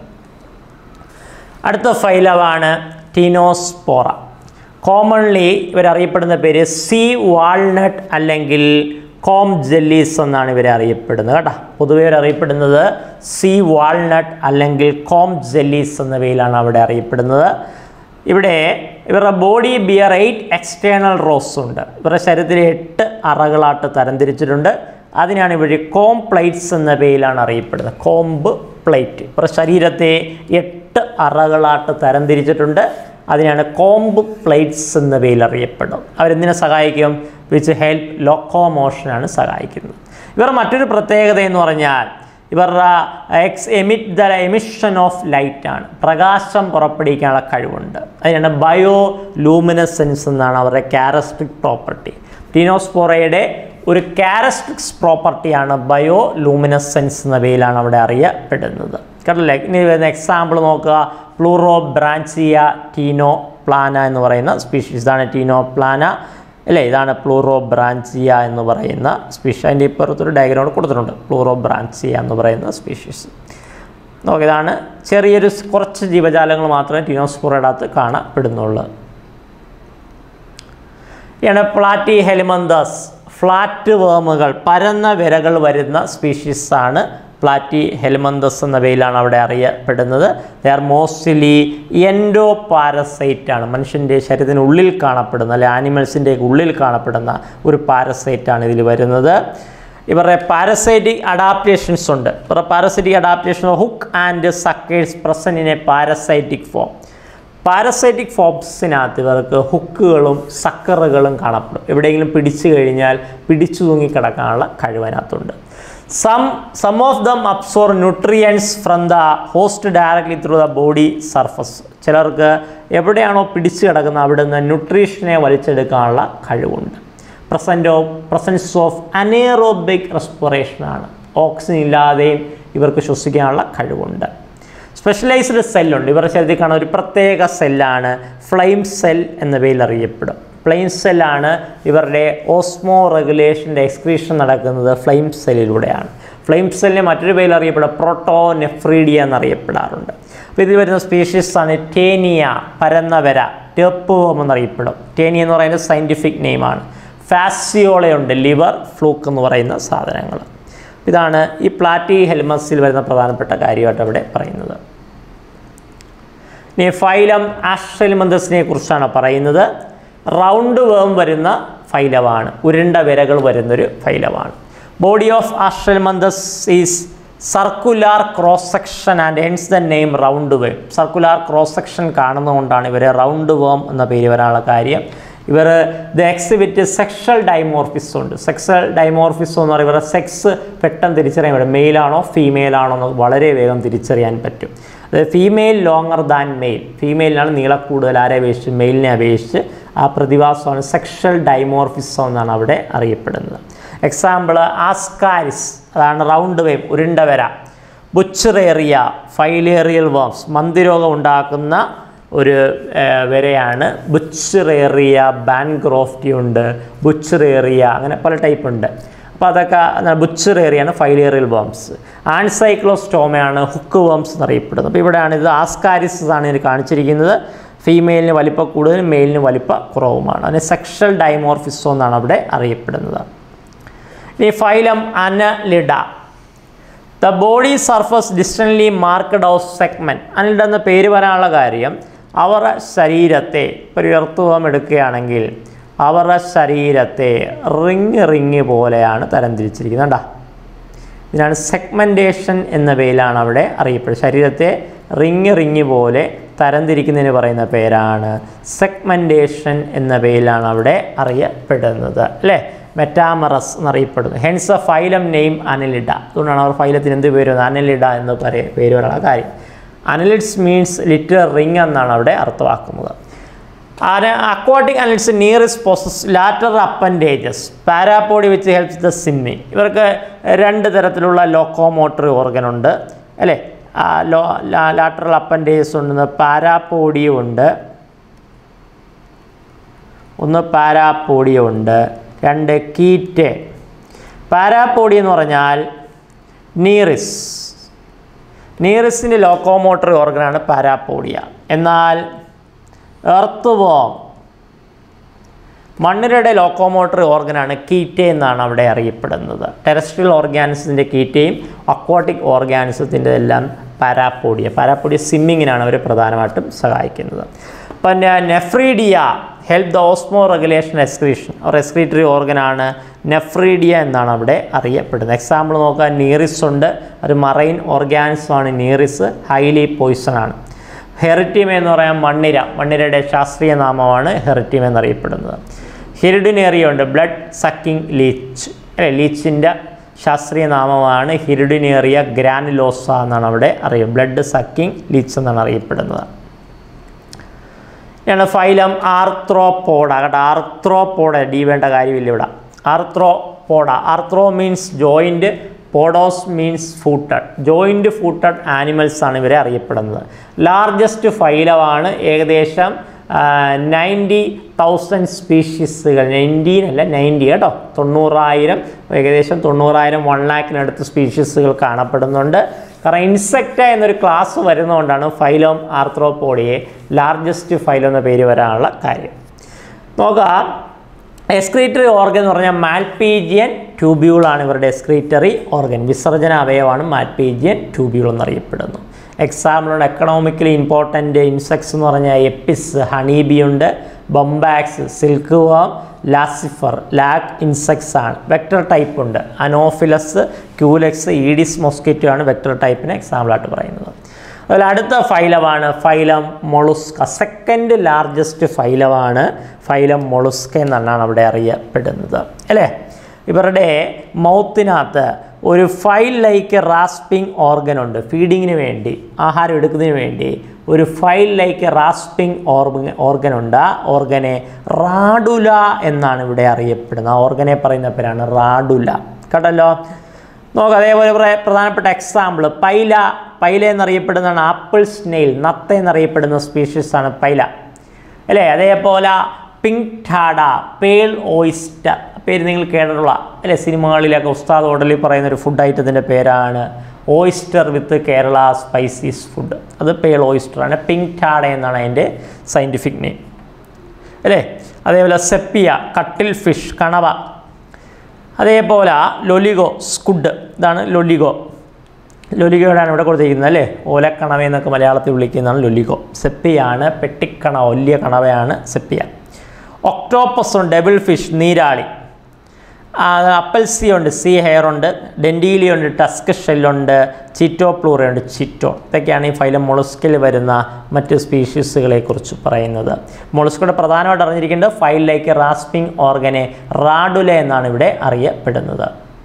അടുത്ത ഫൈലവാണ് ടീനോസ്പോറ കോമൺലി ഇവരറിയപ്പെടുന്ന പേര് സി വാൾനട്ട് അല്ലെങ്കിൽ കോം ജെല്ലീസ് എന്നാണ് ഇവരെ അറിയപ്പെടുന്നത് കേട്ടോ പൊതുവെ ഇവർ അറിയപ്പെടുന്നത് സി വാൾനട്ട് അല്ലെങ്കിൽ കോം ജെല്ലീസ് എന്ന പേരിലാണ് അവിടെ അറിയപ്പെടുന്നത് ഇവിടെ ഇവരുടെ body bear eight external rows ഉണ്ട് ഇവരുടെ ശരീരത്തിൽ എട്ട് അറകളായിട്ട് തരംതിരിച്ചിട്ടുണ്ട് അതിനാണ് ഇവർ കോം പ്ലേറ്റ്സ് എന്ന പേരിലാണ് അറിയപ്പെടുന്നത് കോമ്പ് പ്ലേറ്റ് ഇവരുടെ ശരീരത്തെ എട്ട് അറകളായിട്ട് തരംതിരിച്ചിട്ടുണ്ട് അതിനാണ് കോമ്പ് പ്ലേറ്റ്സ് എന്ന പേരിൽ അറിയപ്പെടും അവരെന്തിനെ സഹായിക്കും വിച്ച് ഹെൽപ്പ് ലോക്കോമോഷനാണ് സഹായിക്കുന്നത് ഇവർ മറ്റൊരു പ്രത്യേകത എന്ന് പറഞ്ഞാൽ ഇവരുടെ എക്സ് emit the emission of light ആണ് പ്രകാശം പുറപ്പെടുവിക്കാനുള്ള കഴിവുണ്ട് അതിനാണ് ബയോ ലൂമിനസെൻസ് എന്നാണ് അവരുടെ ക്യാരസ്റ്റിക് പ്രോപ്പർട്ടി ടീനോസ്പോറയുടെ ഒരു ക്യാരസ്റ്റിക്സ് പ്രോപ്പർട്ടിയാണ് ബയോ ലൂമിനസെൻസ് എന്ന പേരിലാണ് അവിടെ അറിയപ്പെടുന്നത് കേട്ടല്ലേ ഇനി വരുന്ന എക്സാമ്പിൾ നോക്കുക പ്ലൂറോ ബ്രാഞ്ചിയ ടീനോ പ്ലാന എന്ന് പറയുന്ന സ്പീഷീസ് ഇതാണ് ടീനോ പ്ലാന അല്ലേ ഇതാണ് പ്ലൂറോ ബ്രാഞ്ചിയ എന്ന് പറയുന്ന സ്പീഷീസ് അതിൻ്റെ ഇപ്പുറത്തൊരു ഡയഗ്രാം കൊടുത്തിട്ടുണ്ട് പ്ലൂറോ ബ്രാഞ്ചിയ എന്ന് പറയുന്ന സ്പീഷീസ് നോക്കുക ഇതാണ് ചെറിയൊരു സ് കുറച്ച് ജീവജാലങ്ങൾ മാത്രമേ ടീനോസ്പോറയുടെ അകത്ത് കാണപ്പെടുന്നുള്ളൂ ഇതാണ് പ്ലാറ്റി ഹെലിമന്തസ് ഫ്ലാറ്റ് വേമുകൾ പരന്ന വിരകൾ വരുന്ന സ്പീഷീസാണ് പ്ലാറ്റി ഹെലിമന്തസ് എന്ന പേരിലാണ് അവിടെ അറിയപ്പെടുന്നത് they are mostly endoparasite ആണ് മനുഷ്യൻ്റെ ശരീരത്തിനുള്ളിൽ കാണപ്പെടുന്ന അല്ലെ ആനിമൽസിൻ്റെ ഉള്ളിൽ കാണപ്പെടുന്ന ഒരു പാരസൈറ്റാണ് ഇതിൽ വരുന്നത് ഇവരുടെ പാരസൈറ്റിക് അഡാപ്റ്റേഷൻസ് ഉണ്ട് ഇവരുടെ parasitic adaptation hook and suckers present in a parasitic form parasitic ഫോംസിനകത്ത് ഇവർക്ക് ഹുക്കുകളും സക്കറുകളും കാണപ്പെടും എവിടെയെങ്കിലും പിടിച്ചു കഴിഞ്ഞാൽ പിടിച്ചു തൂങ്ങിക്കിടക്കാനുള്ള കഴിവതിനകത്തുണ്ട് some some of them absorb nutrients from the host directly through the body surface ചിലർക്ക് എവിടെയാണോ പിടിച്ചു കിടക്കുന്നത് അവിടെ നിന്ന് ന്യൂട്രീഷനെ വലിച്ചെടുക്കാനുള്ള കഴിവുണ്ട് present of presence of anaerobic റെസ്പിറേഷനാണ് ഓക്സിജൻ ഇല്ലാതെയും ഇവർക്ക് ശ്വസിക്കാനുള്ള കഴിവുണ്ട് സ്പെഷ്യലൈസ്ഡ് സെല്ലുണ്ട് ഇവരുടെ ശരീരത്തിൽ കാണുന്ന ഒരു പ്രത്യേക സെല്ലാണ് ഫ്ലെയിം സെൽ എന്ന പേരിൽ അറിയപ്പെടും ഫ്ലെയിം സെല്ലാണ് ഇവരുടെ ഓസ്മോ റെഗുലേഷൻ്റെ എക്സ്ക്രീഷൻ നടക്കുന്നത് ഫ്ലെയിം സെല്ലിലൂടെയാണ് ഫ്ലെയിം സെല്ലിനെ മറ്റൊരു പേരിൽ അറിയപ്പെടുക പ്രോട്ടോ നെഫ്രീഡിയ എന്നറിയപ്പെടാറുണ്ട് അപ്പോൾ ഇതിൽ വരുന്ന സ്പീഷീസാണ് ടേനിയ പരന്നവര ടെപ്പുവം എന്നറിയപ്പെടും ടേനിയ എന്ന് പറയുന്നത് സയൻറ്റിഫിക് നെയിമാണ് ഫാസിയോളയുണ്ട് ലിവർ ഫ്ലൂക്ക് എന്ന് പറയുന്ന സാധനങ്ങൾ ഇതാണ് ഈ പ്ലാറ്റി ഹെൽമസിൽ വരുന്ന പ്രധാനപ്പെട്ട കാര്യമായിട്ട് അവിടെ പറയുന്നത് ഇനി ഫൈലം ആഷ്ട്രലിമന്തസിനെ കുറിച്ചാണ് പറയുന്നത് റൗണ്ട് വേം വരുന്ന ഫൈലമാണ് ഉരുണ്ട വിരകൾ വരുന്നൊരു ഫൈലമാണ് body of Aschelminthes is circular cross section and hence the name round worm circular cross section കാണുന്നതുകൊണ്ടാണ് ഇവരെ റൗണ്ട് വേം എന്ന പേര് വരാനുള്ള കാര്യം ഇവർ ദ എക്സിബിറ്റ് സെക്ഷൽ ഡൈമോർഫിസം ഉണ്ട് സെക്സൽ ഡൈമോർഫിസം എന്ന് പറയുമ്പോൾ ഇവരുടെ സെക്സ് പെട്ടെന്ന് തിരിച്ചറിയാൻ പറ്റും മെയിലാണോ ഫീമെയിലാണോ എന്ന് വളരെ വേഗം തിരിച്ചറിയാൻ പറ്റും അതായത് ഫീമെയിൽ ലോങ്ങർ ദാൻ മെയിൽ ഫീമെയിലിനാണ് നീളക്കൂടുതൽ ആരെ അപേക്ഷിച്ച് മെയിലിനെ അപേക്ഷിച്ച് ആ പ്രതിഭാസമാണ് സെക്ഷൽ ഡൈമോർഫിസം എന്നാണ് അവിടെ അറിയപ്പെടുന്നത് എക്സാമ്പിൾ ആസ്കാരിസ് അതാണ് റൗണ്ട് വേവ് ഉരുണ്ട വര ബുച്ചറേറിയ ഫൈലേറിയൽ വേംസ് മന്ദിരോഗം ഉണ്ടാക്കുന്ന ഒരു ഏർ, വരെയാണ് ബുച്ചറേറിയ ബാൻഗ്രോഫ്റ്റി ഉണ്ട് ബുച്ചറേറിയ അങ്ങനെ പല ടൈപ്പ് ഉണ്ട് അപ്പോൾ അതൊക്കെ ബുച്ചറേറിയാണ് ഫൈലേറിയൽ വേംസ് ആൻസൈക്ലോസ്റ്റോമയാണ് ഹുക്ക് വേംസ് എന്നറിയപ്പെടുന്നത് അപ്പോൾ ഇവിടെയാണ് ഇത് ആസ്കാരിസ് ആണ് ഇത് കാണിച്ചിരിക്കുന്നത് ഫീമെയിലിന് വലിപ്പ കൂടുതലും മെയിലിന് വലിപ്പ കുറവുമാണ് അതിന് സെക്ഷൽ ഡൈമോർഫിസോ എന്നാണ് അവിടെ അറിയപ്പെടുന്നത് ഇനി phylum Annelida the body surface distinctly marked of segment Annelida എന്ന പേര് വരാനുള്ള കാര്യം അവരുടെ ശരീരത്തെ ഒരു എർത്തുവം എടുക്കുകയാണെങ്കിൽ അവരുടെ ശരീരത്തെ റിങ് റിങ് പോലെയാണ് തരംതിരിച്ചിരിക്കുന്നത് കണ്ടോ ഇതിനാണ് സെഗ്മെൻറ്റേഷൻ എന്ന പേരിലാണ് അവിടെ അറിയപ്പെടുന്നത് ശരീരത്തെ റിങ് റിങ് പോലെ തരംതിരിക്കുന്നതിന് പറയുന്ന പേരാണ് സെഗ്മെൻറ്റേഷൻ എന്ന പേരിലാണ് അവിടെ അറിയപ്പെടുന്നത് അല്ലേ മെറ്റാമറസ് എന്നറിയപ്പെടുന്നു hence a phylum name Annelida അതുകൊണ്ടാണ് അവർ ഫൈലത്തിന് എന്ത് പേര് വന്നത് അനലിഡ എന്ന് പറയ പേര് പറയാനുള്ള കാര്യം അനലിഡ്സ് മീൻസ് ലിറ്റർ റിങ് എന്നാണ് അവിടെ അർത്ഥമാക്കുന്നത് aquatic annelids nearest possess lateral appendages parapodia which helps the swimming ഇവർക്ക് രണ്ട് തരത്തിലുള്ള ലോക്കോമോട്ടറി ഓർഗൻ ഉണ്ട് അല്ലേ ആ ലോ ലാറ്ററൽ അപ്പൻഡേജസ് ഉണ്ട് പാരാപ്പോഡിയും ഉണ്ട് ഒന്ന് പാരാപ്പോഡിയം ഉണ്ട് രണ്ട് കീറ്റെ പാരാപ്പോഡി എന്ന് പറഞ്ഞാൽ നീറിസ് നീറിസിൻ്റെ ലോക്കോമോട്ടറി ഓർഗനാണ് പാരാപ്പോഡിയ എന്നാൽ എർത്ത് വോം മണ്ണിരയുടെ ലോക്കോമോട്ടറി ഓർഗനാണ് കീറ്റെ എന്നാണ് അവിടെ അറിയപ്പെടുന്നത് ടെറസ്ട്രിയൽ ഓർഗാനിസത്തിൻ്റെ കീറ്റയും അക്വാട്ടിക് ഓർഗാനിസത്തിൻ്റെ എല്ലാം പാരാപ്പോഡിയ പാരാപ്പോഡിയ സ്വിമ്മിങ്ങിനാണ് അവർ പ്രധാനമായിട്ടും സഹായിക്കുന്നത് പിന്നെ nephridia help the osmoregulation excretion അവർ എക്സ്ക്രീറ്ററി ഓർഗനാണ് നെഫ്രീഡിയ എന്നാണ് അവിടെ അറിയപ്പെടുന്നത് എക്സാമ്പിൾ നോക്കാൻ നീറിസ് ഉണ്ട് ഒരു മറൈൻ ഓർഗാനിസമാണ് നീറിസ് ഹൈലി പോയിസൺ ആണ് ഹെറിറ്റിമ എന്ന് പറയാൻ മണ്ണിര മണ്ണിരയുടെ ശാസ്ത്രീയ നാമമാണ് ഹെറിറ്റിമ എന്നറിയപ്പെടുന്നത് ഹിരിഡിനേറിയ ഉണ്ട് ബ്ലഡ് സക്കിംഗ് ലീച്ച് അല്ലെ ലീച്ചിൻ്റെ ശാസ്ത്രീയ നാമമാണ് ഹിരിഡിനേറിയ ഗ്രാനുലോസ എന്നാണ് അവിടെ അറിയുന്നത് ബ്ലഡ് സക്കിംഗ് ലീച്ച് എന്നാണ് അറിയപ്പെടുന്നത് ആണ് ഫൈലം ആർത്രോപോഡ കേട്ടോ ആർത്രോപോഡ ഡി വേണ്ട കാര്യമില്ല ഇവിടെ Arthropoda arthro means joint podos means footed joint footed animals ആണ് ഇവരെ അറിയപ്പെടുന്നത് ലാർജസ്റ്റ് ഫൈലമാണ് ഏകദേശം നയൻറ്റി തൗസൻഡ് സ്പീഷീസുകൾ നയൻറ്റീൻ അല്ല നയൻറ്റി കേട്ടോ തൊണ്ണൂറായിരം ഏകദേശം തൊണ്ണൂറായിരം വൺ ലാക്കിനടുത്ത് സ്പീഷീസുകൾ കാണപ്പെടുന്നുണ്ട് കാരണം ഇൻസെക്റ്റ എന്നൊരു ക്ലാസ് വരുന്നതുകൊണ്ടാണ് ഫൈലോം ആർത്രോപോഡിയെ ലാർജസ്റ്റ് ഫൈലം എന്ന പേര് വരാനുള്ള കാര്യം നോക്കാം എക്സ്ക്രീറ്ററി ഓർഗൻ എന്ന് പറഞ്ഞാൽ മാൽപീജിയൻ ട്യൂബ്യൂളാണ് ഇവരുടെ എക്സ്ക്രീറ്ററി ഓർഗൻ വിസർജന അവയവമാണ് മാൽപീജിയൻ ട്യൂബ്യൂൾ എന്നറിയപ്പെടുന്നു എക്സാമ്പിളുണ്ട് എക്കണോമിക്കലി ഇമ്പോർട്ടൻ്റ് ഇൻസെക്ട്സ് എന്ന് പറഞ്ഞാൽ എപ്പിസ് ഹണീബി ഉണ്ട് Bombyx silk worm Laccifer lac insects ആണ് വെക്ടർ ടൈപ്പ് ഉണ്ട് അനോഫിലസ് ക്യൂലെക്സ് ഈഡിസ് മൊസ്കിറ്റോ ആണ് വെക്ടർ ടൈപ്പിന് എക്സാമ്പിളായിട്ട് പറയുന്നത് അതുപോലെ അടുത്ത ഫൈലമാണ് ഫൈലം മൊളുസ്ക സെക്കൻഡ് ലാർജസ്റ്റ് ഫൈലമാണ് ഫൈലം മൊളുസ്ക എന്നാണ് അവിടെ അറിയപ്പെടുന്നത് അല്ലേ ഇവരുടെ മൗത്തിനകത്ത് ഒരു ഫൈൽ ലൈക്ക് റാസ്പിംഗ് ഓർഗൻ ഉണ്ട് ഫീഡിങ്ങിന് വേണ്ടി ആഹാരം എടുക്കുന്നതിന് വേണ്ടി ഒരു file like rasping organ organ ഉണ്ട് ആ ഓർഗനെ റാഡുല എന്നാണ് ഇവിടെ അറിയപ്പെടുന്നത് ആ ഓർഗനെ പറയുന്ന പേരാണ് റാഡുല കേട്ടല്ലോ നോക്കാം അതേപോലെ പ്ര- പ്രധാനപ്പെട്ട എക്സാമ്പിൾ പൈല പൈല എന്നറിയപ്പെടുന്നതാണ് ആപ്പിൾ സ്നെയിൽ നത്ത എന്നറിയപ്പെടുന്ന സ്പീഷീസ് ആണ് പൈല അല്ലേ അതേപോലെ പിങ്ക് ടാഡ പേൾ ഓയിസ്റ്റർ പേര് നിങ്ങൾ കേട്ടിട്ടുള്ള അല്ലേ സിനിമകളിലൊക്കെ ഉസ്താദ് ഓടലി പറയുന്ന ഒരു ഫുഡ് ഐറ്റത്തിൻ്റെ പേരാണ് oyster with Kerala spices food അത് പേൾ ഓയിസ്റ്റർ ആണ് പിങ്ക് ടാഡ എന്നാണ് അതിൻ്റെ സയൻറ്റിഫിക് നെയിം അല്ലേ അതേപോലെ സെപ്പിയ കട്ടിൽ ഫിഷ് കണവ അതേപോലെ ലൊലിഗോ സ്കുഡ് ഇതാണ് ലൊലിഗോ ലൊലിഗോയാണ് ഇവിടെ കൊടുത്തിരിക്കുന്നത് അല്ലേ ഓലക്കണവ എന്നൊക്കെ മലയാളത്തിൽ വിളിക്കുന്നതാണ് ലൊലിഗോ സെപ്പിയാണ് പെട്ടിക്കണവ വലിയ കണവയാണ് സെപ്പിയ ഒക്ടോപ്പസ് ഉണ്ട് ഡബിൾ ഫിഷ് നീരാളി അപ്പൽസി ഉണ്ട് സീ ഹെയർ ഉണ്ട് ഡെൻഡീലി ഉണ്ട് ടസ്ക് ഷെല്ലുണ്ട് ചിറ്റോ പ്ലൂറ ഉണ്ട് ചിറ്റോ ഇതൊക്കെയാണ് ഈ ഫൈലം മൊളുസ്കിൽ വരുന്ന മറ്റ് സ്പീഷീസുകളെ കുറിച്ച് പറയുന്നത് മൊളുസ്കുടെ പ്രധാനമായിട്ട് അറിഞ്ഞിരിക്കേണ്ടത് ഫൈലിലേക്ക് റാസ്പിംഗ് ഓർഗനെ റാഡുല എന്നാണ് ഇവിടെ അറിയപ്പെടുന്നത്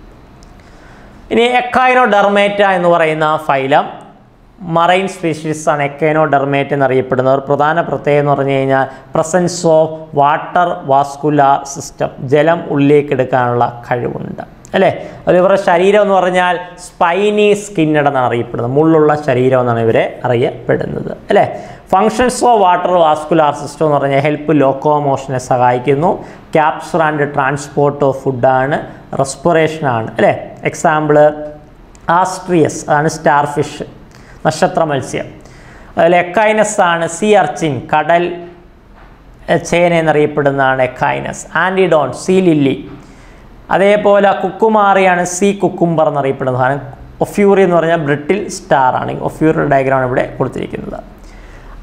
ഇനി എക്കൈനോ ഡെർമേറ്റ എന്ന് പറയുന്ന ഫൈലം മറൈൻ സ്പീഷീസ് ആണ് എക്കൈനോ ഡെർമേറ്റ് എന്നറിയപ്പെടുന്നത് ഒരു പ്രധാന പ്രത്യേകത എന്ന് പറഞ്ഞു കഴിഞ്ഞാൽ presence of water vascular system ജലം ഉള്ളിലേക്ക് എടുക്കാനുള്ള കഴിവുണ്ട് അല്ലേ അത് ഇവരുടെ ശരീരം എന്ന് പറഞ്ഞാൽ സ്പൈനി സ്കിന്നഡ് എന്നാണ് അറിയപ്പെടുന്നത് മുള്ളുള്ള ശരീരം എന്നാണ് ഇവരെ അറിയപ്പെടുന്നത് അല്ലേ functions of water vascular system എന്ന് പറഞ്ഞാൽ ഹെൽപ്പ് ലോക്കോമോഷനെ സഹായിക്കുന്നു ക്യാപ്ചർ ആൻഡ് ട്രാൻസ്പോർട്ട് ഓഫ് ഫുഡാണ് റെസ്പിറേഷനാണ് അല്ലേ എക്സാമ്പിൾ ആസ്ട്രിയസ് അതാണ് സ്റ്റാർ ഫിഷ് നക്ഷത്ര മത്സ്യം അതിൽ എക്കൈനസ് ആണ് സീ അർച്ചിൻ കടൽ എ, ചേന എന്നറിയപ്പെടുന്നതാണ് എക്കൈനസ് ആൻറ്റിഡോൺ സീ ലില്ലി അതേപോലെ കുക്കുമാറിയാണ് സീ കുക്കുംബർ എന്നറിയപ്പെടുന്ന സാധനം ഒഫ്യൂറി എന്ന് പറഞ്ഞാൽ ബ്രിട്ടിൽ സ്റ്റാർ ആണ് ഒഫ്യൂറിയുടെ ഡയഗ്രാമാണ് ഇവിടെ കൊടുത്തിരിക്കുന്നത്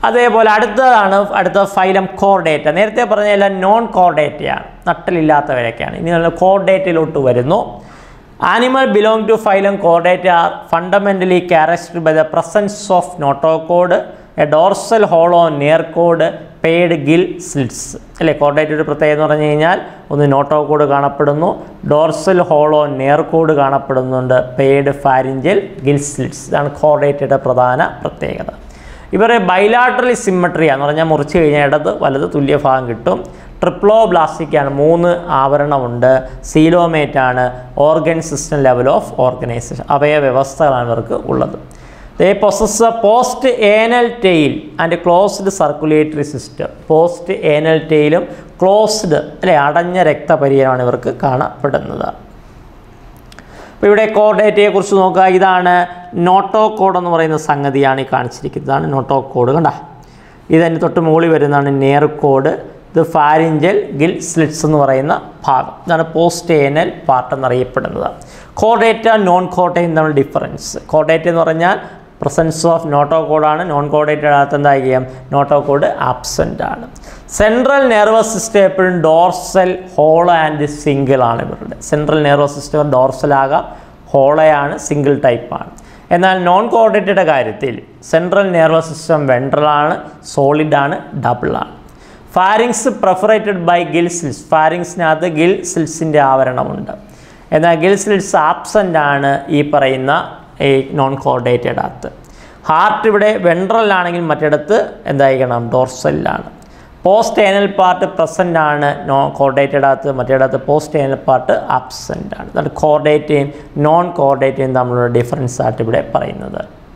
അതേപോലെ അടുത്തതാണ് അടുത്ത ഫൈലം കോർഡേറ്റ നേരത്തെ പറഞ്ഞ എല്ലാം നോൺ കോർഡേറ്റയാണ് നട്ടലില്ലാത്തവരൊക്കെയാണ് ഇനി നമ്മൾ കോർഡേറ്റയിലോട്ട് വരുന്നു animal belong to phylum Chordata are fundamentally characterised by the presence of notochord a dorsal hollow nerve cord paired gill slits അല്ലേ കോർഡേറ്റയുടെ പ്രത്യേകത എന്ന് പറഞ്ഞു കഴിഞ്ഞാൽ ഒന്ന് നോട്ടോകോഡ് കാണപ്പെടുന്നു ഡോർസൽ ഹോളോ നിയർകോഡ് കാണപ്പെടുന്നുണ്ട് പെയ്ഡ് ഫാരിഞ്ചൽ ഗിൽ സ്ലിറ്റ്സ് ഇതാണ് കോർഡേറ്റയുടെ പ്രധാന പ്രത്യേകത ഇവരെ ബൈലാട്രലി സിമ്മട്രി എന്ന് പറഞ്ഞാൽ മുറിച്ച് കഴിഞ്ഞാൽ ഇടത് വലത് തുല്യ ഭാഗം കിട്ടും ട്രിപ്ലോ ബ്ലാസ്റ്റിക്കാണ് മൂന്ന് ആവരണമുണ്ട് സീലോമേറ്റ് ആണ് organ system level of organisation അവയ വ്യവസ്ഥകളാണ് ഇവർക്ക് ഉള്ളത് they possess post anal tail and closed circulatory system post anal ടെയിലും ക്ലോസ്ഡ് അല്ലെ അടഞ്ഞ രക്തപരിചയമാണ് ഇവർക്ക് കാണപ്പെടുന്നത് അപ്പോൾ ഇവിടെ കോർഡേറ്റയെ കുറിച്ച് നോക്കുക ഇതാണ് നോട്ടോ കോഡ് എന്ന് പറയുന്ന സംഗതിയാണ് ഈ കാണിച്ചിരിക്കുന്നത് ഇതാണ് നോട്ടോ കോഡ് കണ്ട ഇതിന് തൊട്ട് മുകളിൽ വരുന്നതാണ് നെയർ കോഡ് ഇത് ഫാരിഞ്ചൽ ഗിൽ സ്ലിറ്റ്സ് എന്ന് പറയുന്ന ഭാഗം ഇതാണ് പോസ്റ്റ് ഏനൽ പാർട്ട് എന്നറിയപ്പെടുന്നത് കോർഡേറ്റ നോൺ കോർഡേറ്റ് തമ്മിൽ ഡിഫറൻസ് കോർഡേറ്റ് എന്ന് പറഞ്ഞാൽ പ്രസൻസ് ഓഫ് നോട്ടോ കോഡാണ് നോൺ കോർഡേറ്റഡ് അകത്ത് എന്തായിരിക്കും നോട്ടോ കോഡ് ആബ്സെൻ്റ് ആണ് സെൻട്രൽ നെർവസ് സിസ്റ്റം എപ്പോഴും ഡോർസൽ ഹോളോ ആൻഡ് സിംഗിൾ ആണ് ഇവരുടെ സെൻട്രൽ നെർവസ് സിസ്റ്റം ഡോർസലാകാം ഹോളയാണ് സിംഗിൾ ടൈപ്പാണ് എന്നാൽ നോൺ കോർഡേറ്റഡ് കാര്യത്തിൽ സെൻട്രൽ നെർവസ് സിസ്റ്റം വെൻട്രലാണ് സോളിഡാണ് ഡബിളാണ് pharynx perforated by gill slits ഫാരിങ്സിനകത്ത് ഗിൽ സ്ലിറ്റ്സിൻ്റെ ആവരണമുണ്ട് എന്നാൽ ഗിൽ സ്ലിറ്റ്സ് ആബ്സെൻ്റ് ആണ് ഈ പറയുന്ന ഈ നോൺ കോർഡേറ്റഡ് അകത്ത് ഹാർട്ട് ഇവിടെ വെൻട്രലാണെങ്കിൽ മറ്റിടത്ത് എന്തായിരിക്കണം ഡോർസലിലാണ് പോസ്റ്റ് ഏനൽ പാർട്ട് പ്രസൻ്റ് ആണ് നോ കോർഡേറ്റഡ് അകത്ത് മറ്റേടത്ത് പോസ്റ്റ് ഏനൽ പാർട്ട് ആബ്സെൻ്റ് ആണ് അതാണ് കോർഡേറ്റയും നോൺ കോർഡേറ്റയും തമ്മിലുള്ള ഡിഫറൻസ് ആയിട്ട് ഇവിടെ പറയുന്നത്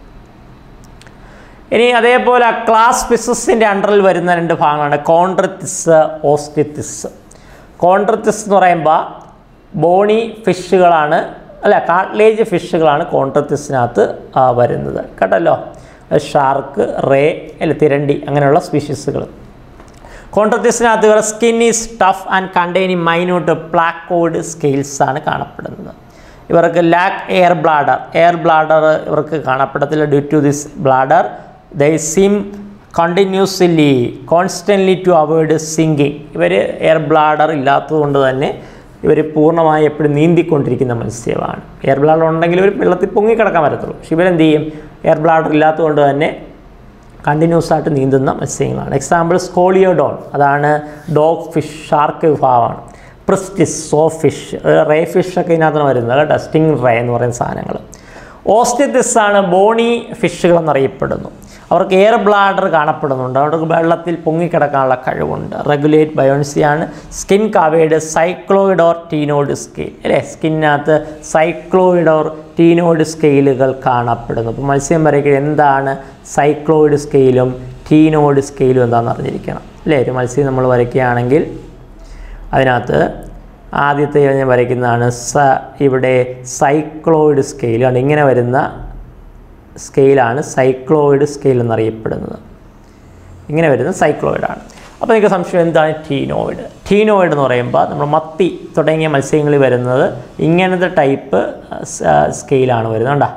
ഇനി അതേപോലെ ക്ലാസ് പിസസിൻ്റെ അണ്ടറിൽ വരുന്ന രണ്ട് ഭാഗങ്ങളാണ് കോൺട്രത്തിസ് ഓസ്റ്റിത്തിസ് കോൺട്രത്തിസ് എന്ന് പറയുമ്പോൾ ബോണി ഫിഷുകളാണ് അല്ല കാട്ട്ലേജ് ഫിഷുകളാണ് കോൺട്രത്തിസിനകത്ത് വരുന്നത് കേട്ടല്ലോ ഷാർക്ക് റേ അല്ല തിരണ്ടി അങ്ങനെയുള്ള സ്പീഷീസുകൾ കോൺട്രത്തിസിനകത്ത് ഇവരുടെ skin is tough and containing minute placoid scales ആണ് കാണപ്പെടുന്നത് ഇവർക്ക് lack air bladder air bladder ഇവർക്ക് കാണപ്പെടത്തില്ല due to this bladder they swim continuously constantly to avoid sinking ഇവർ എയർ ബ്ലാഡർ ഇല്ലാത്തതുകൊണ്ട് തന്നെ ഇവർ പൂർണ്ണമായി എപ്പോഴും നീന്തിക്കൊണ്ടിരിക്കുന്ന മത്സ്യമാണ് എയർ ബ്ലാഡർ ഉണ്ടെങ്കിൽ ഇവർ വെള്ളത്തിൽ പൊങ്ങിക്കിടക്കാൻ പറ്റത്തുള്ളൂ പക്ഷെ ഇവരെന്ത് ചെയ്യും എയർ ബ്ലാഡർ ഇല്ലാത്തതുകൊണ്ട് തന്നെ കണ്ടിന്യൂസ് ആയിട്ട് നീന്തുന്ന മത്സ്യങ്ങളാണ് എക്സാമ്പിൾ സ്കോളിയോഡോൺ അതാണ് ഡോഗ് ഫിഷ് ഷാർക്ക് വിഭാഗമാണ് Pristis saw fish ray fish ഒക്കെ ഇതിനകത്താണ് വരുന്നത് കേട്ടോ സ്റ്റിങ് റേ എന്ന് പറയുന്ന സാധനങ്ങൾ ഓസ്റ്റിത്തിസ് ആണ് ബോണി ഫിഷുകൾ എന്നറിയപ്പെടുന്നു അവർക്ക് എയർ ബ്ലാഡർ കാണപ്പെടുന്നുണ്ട് അവർക്ക് വെള്ളത്തിൽ പൊങ്ങിക്കിടക്കാനുള്ള കഴിവുണ്ട് റെഗുലേറ്റ് ബയോൺസിയാണ് skin covered cycloid or ctenoid scale അല്ലേ സ്കിന്നകത്ത് സൈക്ലോയിഡ് ഓർ ടീനോയിഡ് സ്കെയിലുകൾ കാണപ്പെടുന്നു അപ്പോൾ മത്സ്യം വരയ്ക്കുക എന്താണ് സൈക്ലോയിഡ് സ്കെയിലും ടീനോയിഡ് സ്കെയിലും എന്താണെന്ന് അറിഞ്ഞിരിക്കണം അല്ലേ ഒരു മത്സ്യം നമ്മൾ വരയ്ക്കുകയാണെങ്കിൽ അതിനകത്ത് ആദ്യത്തെ ഞാൻ വരയ്ക്കുന്നതാണ് സ ഇവിടെ സൈക്ലോയിഡ് സ്കെയിൽ ആണ് ഇങ്ങനെ വരുന്ന സ്കെയിലാണ് സൈക്ലോയിഡ് സ്കെയിൽ എന്നറിയപ്പെടുന്നത് ഇങ്ങനെ വരുന്ന സൈക്ലോയിഡാണ് അപ്പോൾ നിങ്ങൾക്ക് സംശയം എന്താണ് ടീനോയിഡ് ടീനോയിഡ് എന്ന് പറയുമ്പോൾ നമ്മൾ മത്തി തുടങ്ങിയ മത്സ്യങ്ങളിൽ വരുന്നത് ഇങ്ങനത്തെ ടൈപ്പ് സ്കെയിലാണ് വരുന്നത് കണ്ടോ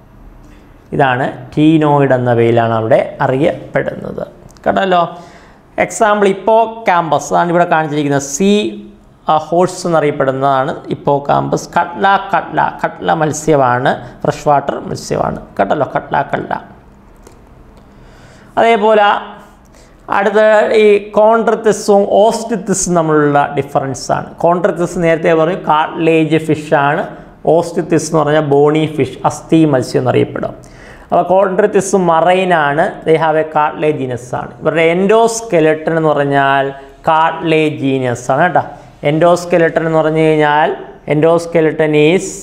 ഇതാണ് ടീനോയിഡ് എന്ന പേരിലാണ് അവിടെ അറിയപ്പെടുന്നത് കേട്ടല്ലോ എക്സാമ്പിൾ ഇപ്പോൾ ക്യാമ്പസ് അതാണ് ഇവിടെ കാണിച്ചിരിക്കുന്നത് സി ഹോഴ്സ് എന്നറിയപ്പെടുന്നതാണ് ഇപ്പോൾ കാമ്പസ് കട്ല കട്ല കട്ല മത്സ്യമാണ് ഫ്രഷ് വാട്ടർ മത്സ്യമാണ് കേട്ടല്ലോ കട്ല കട്ല അതേപോലെ അടുത്ത ഈ കോൺട്രത്തിസും ഓസ്റ്റിത്തിസും തമ്മിലുള്ള ഡിഫറൻസ് ആണ് കോൺട്രത്തിസ് നേരത്തെ പറഞ്ഞു കാട്ലേജ് ഫിഷാണ് ഓസ്റ്റിത്തിസ് എന്ന് പറഞ്ഞാൽ ബോണി ഫിഷ് അസ്ഥി മത്സ്യം എന്നറിയപ്പെടും അപ്പോൾ കോൺട്രത്തിസ് മറൈനാണ് ദേ ഹാവ് എ കാട്ലേജീനസ് ആണ് ഇവരുടെ എൻഡോസ്കെലട്ടൺ എന്ന് പറഞ്ഞാൽ കാട്ലേജീനിയസ് ആണ് കേട്ടോ എൻഡോസ്കെലട്ടൺ എന്ന് പറഞ്ഞു കഴിഞ്ഞാൽ എൻഡോസ്കെലട്ടൺ ഈസ്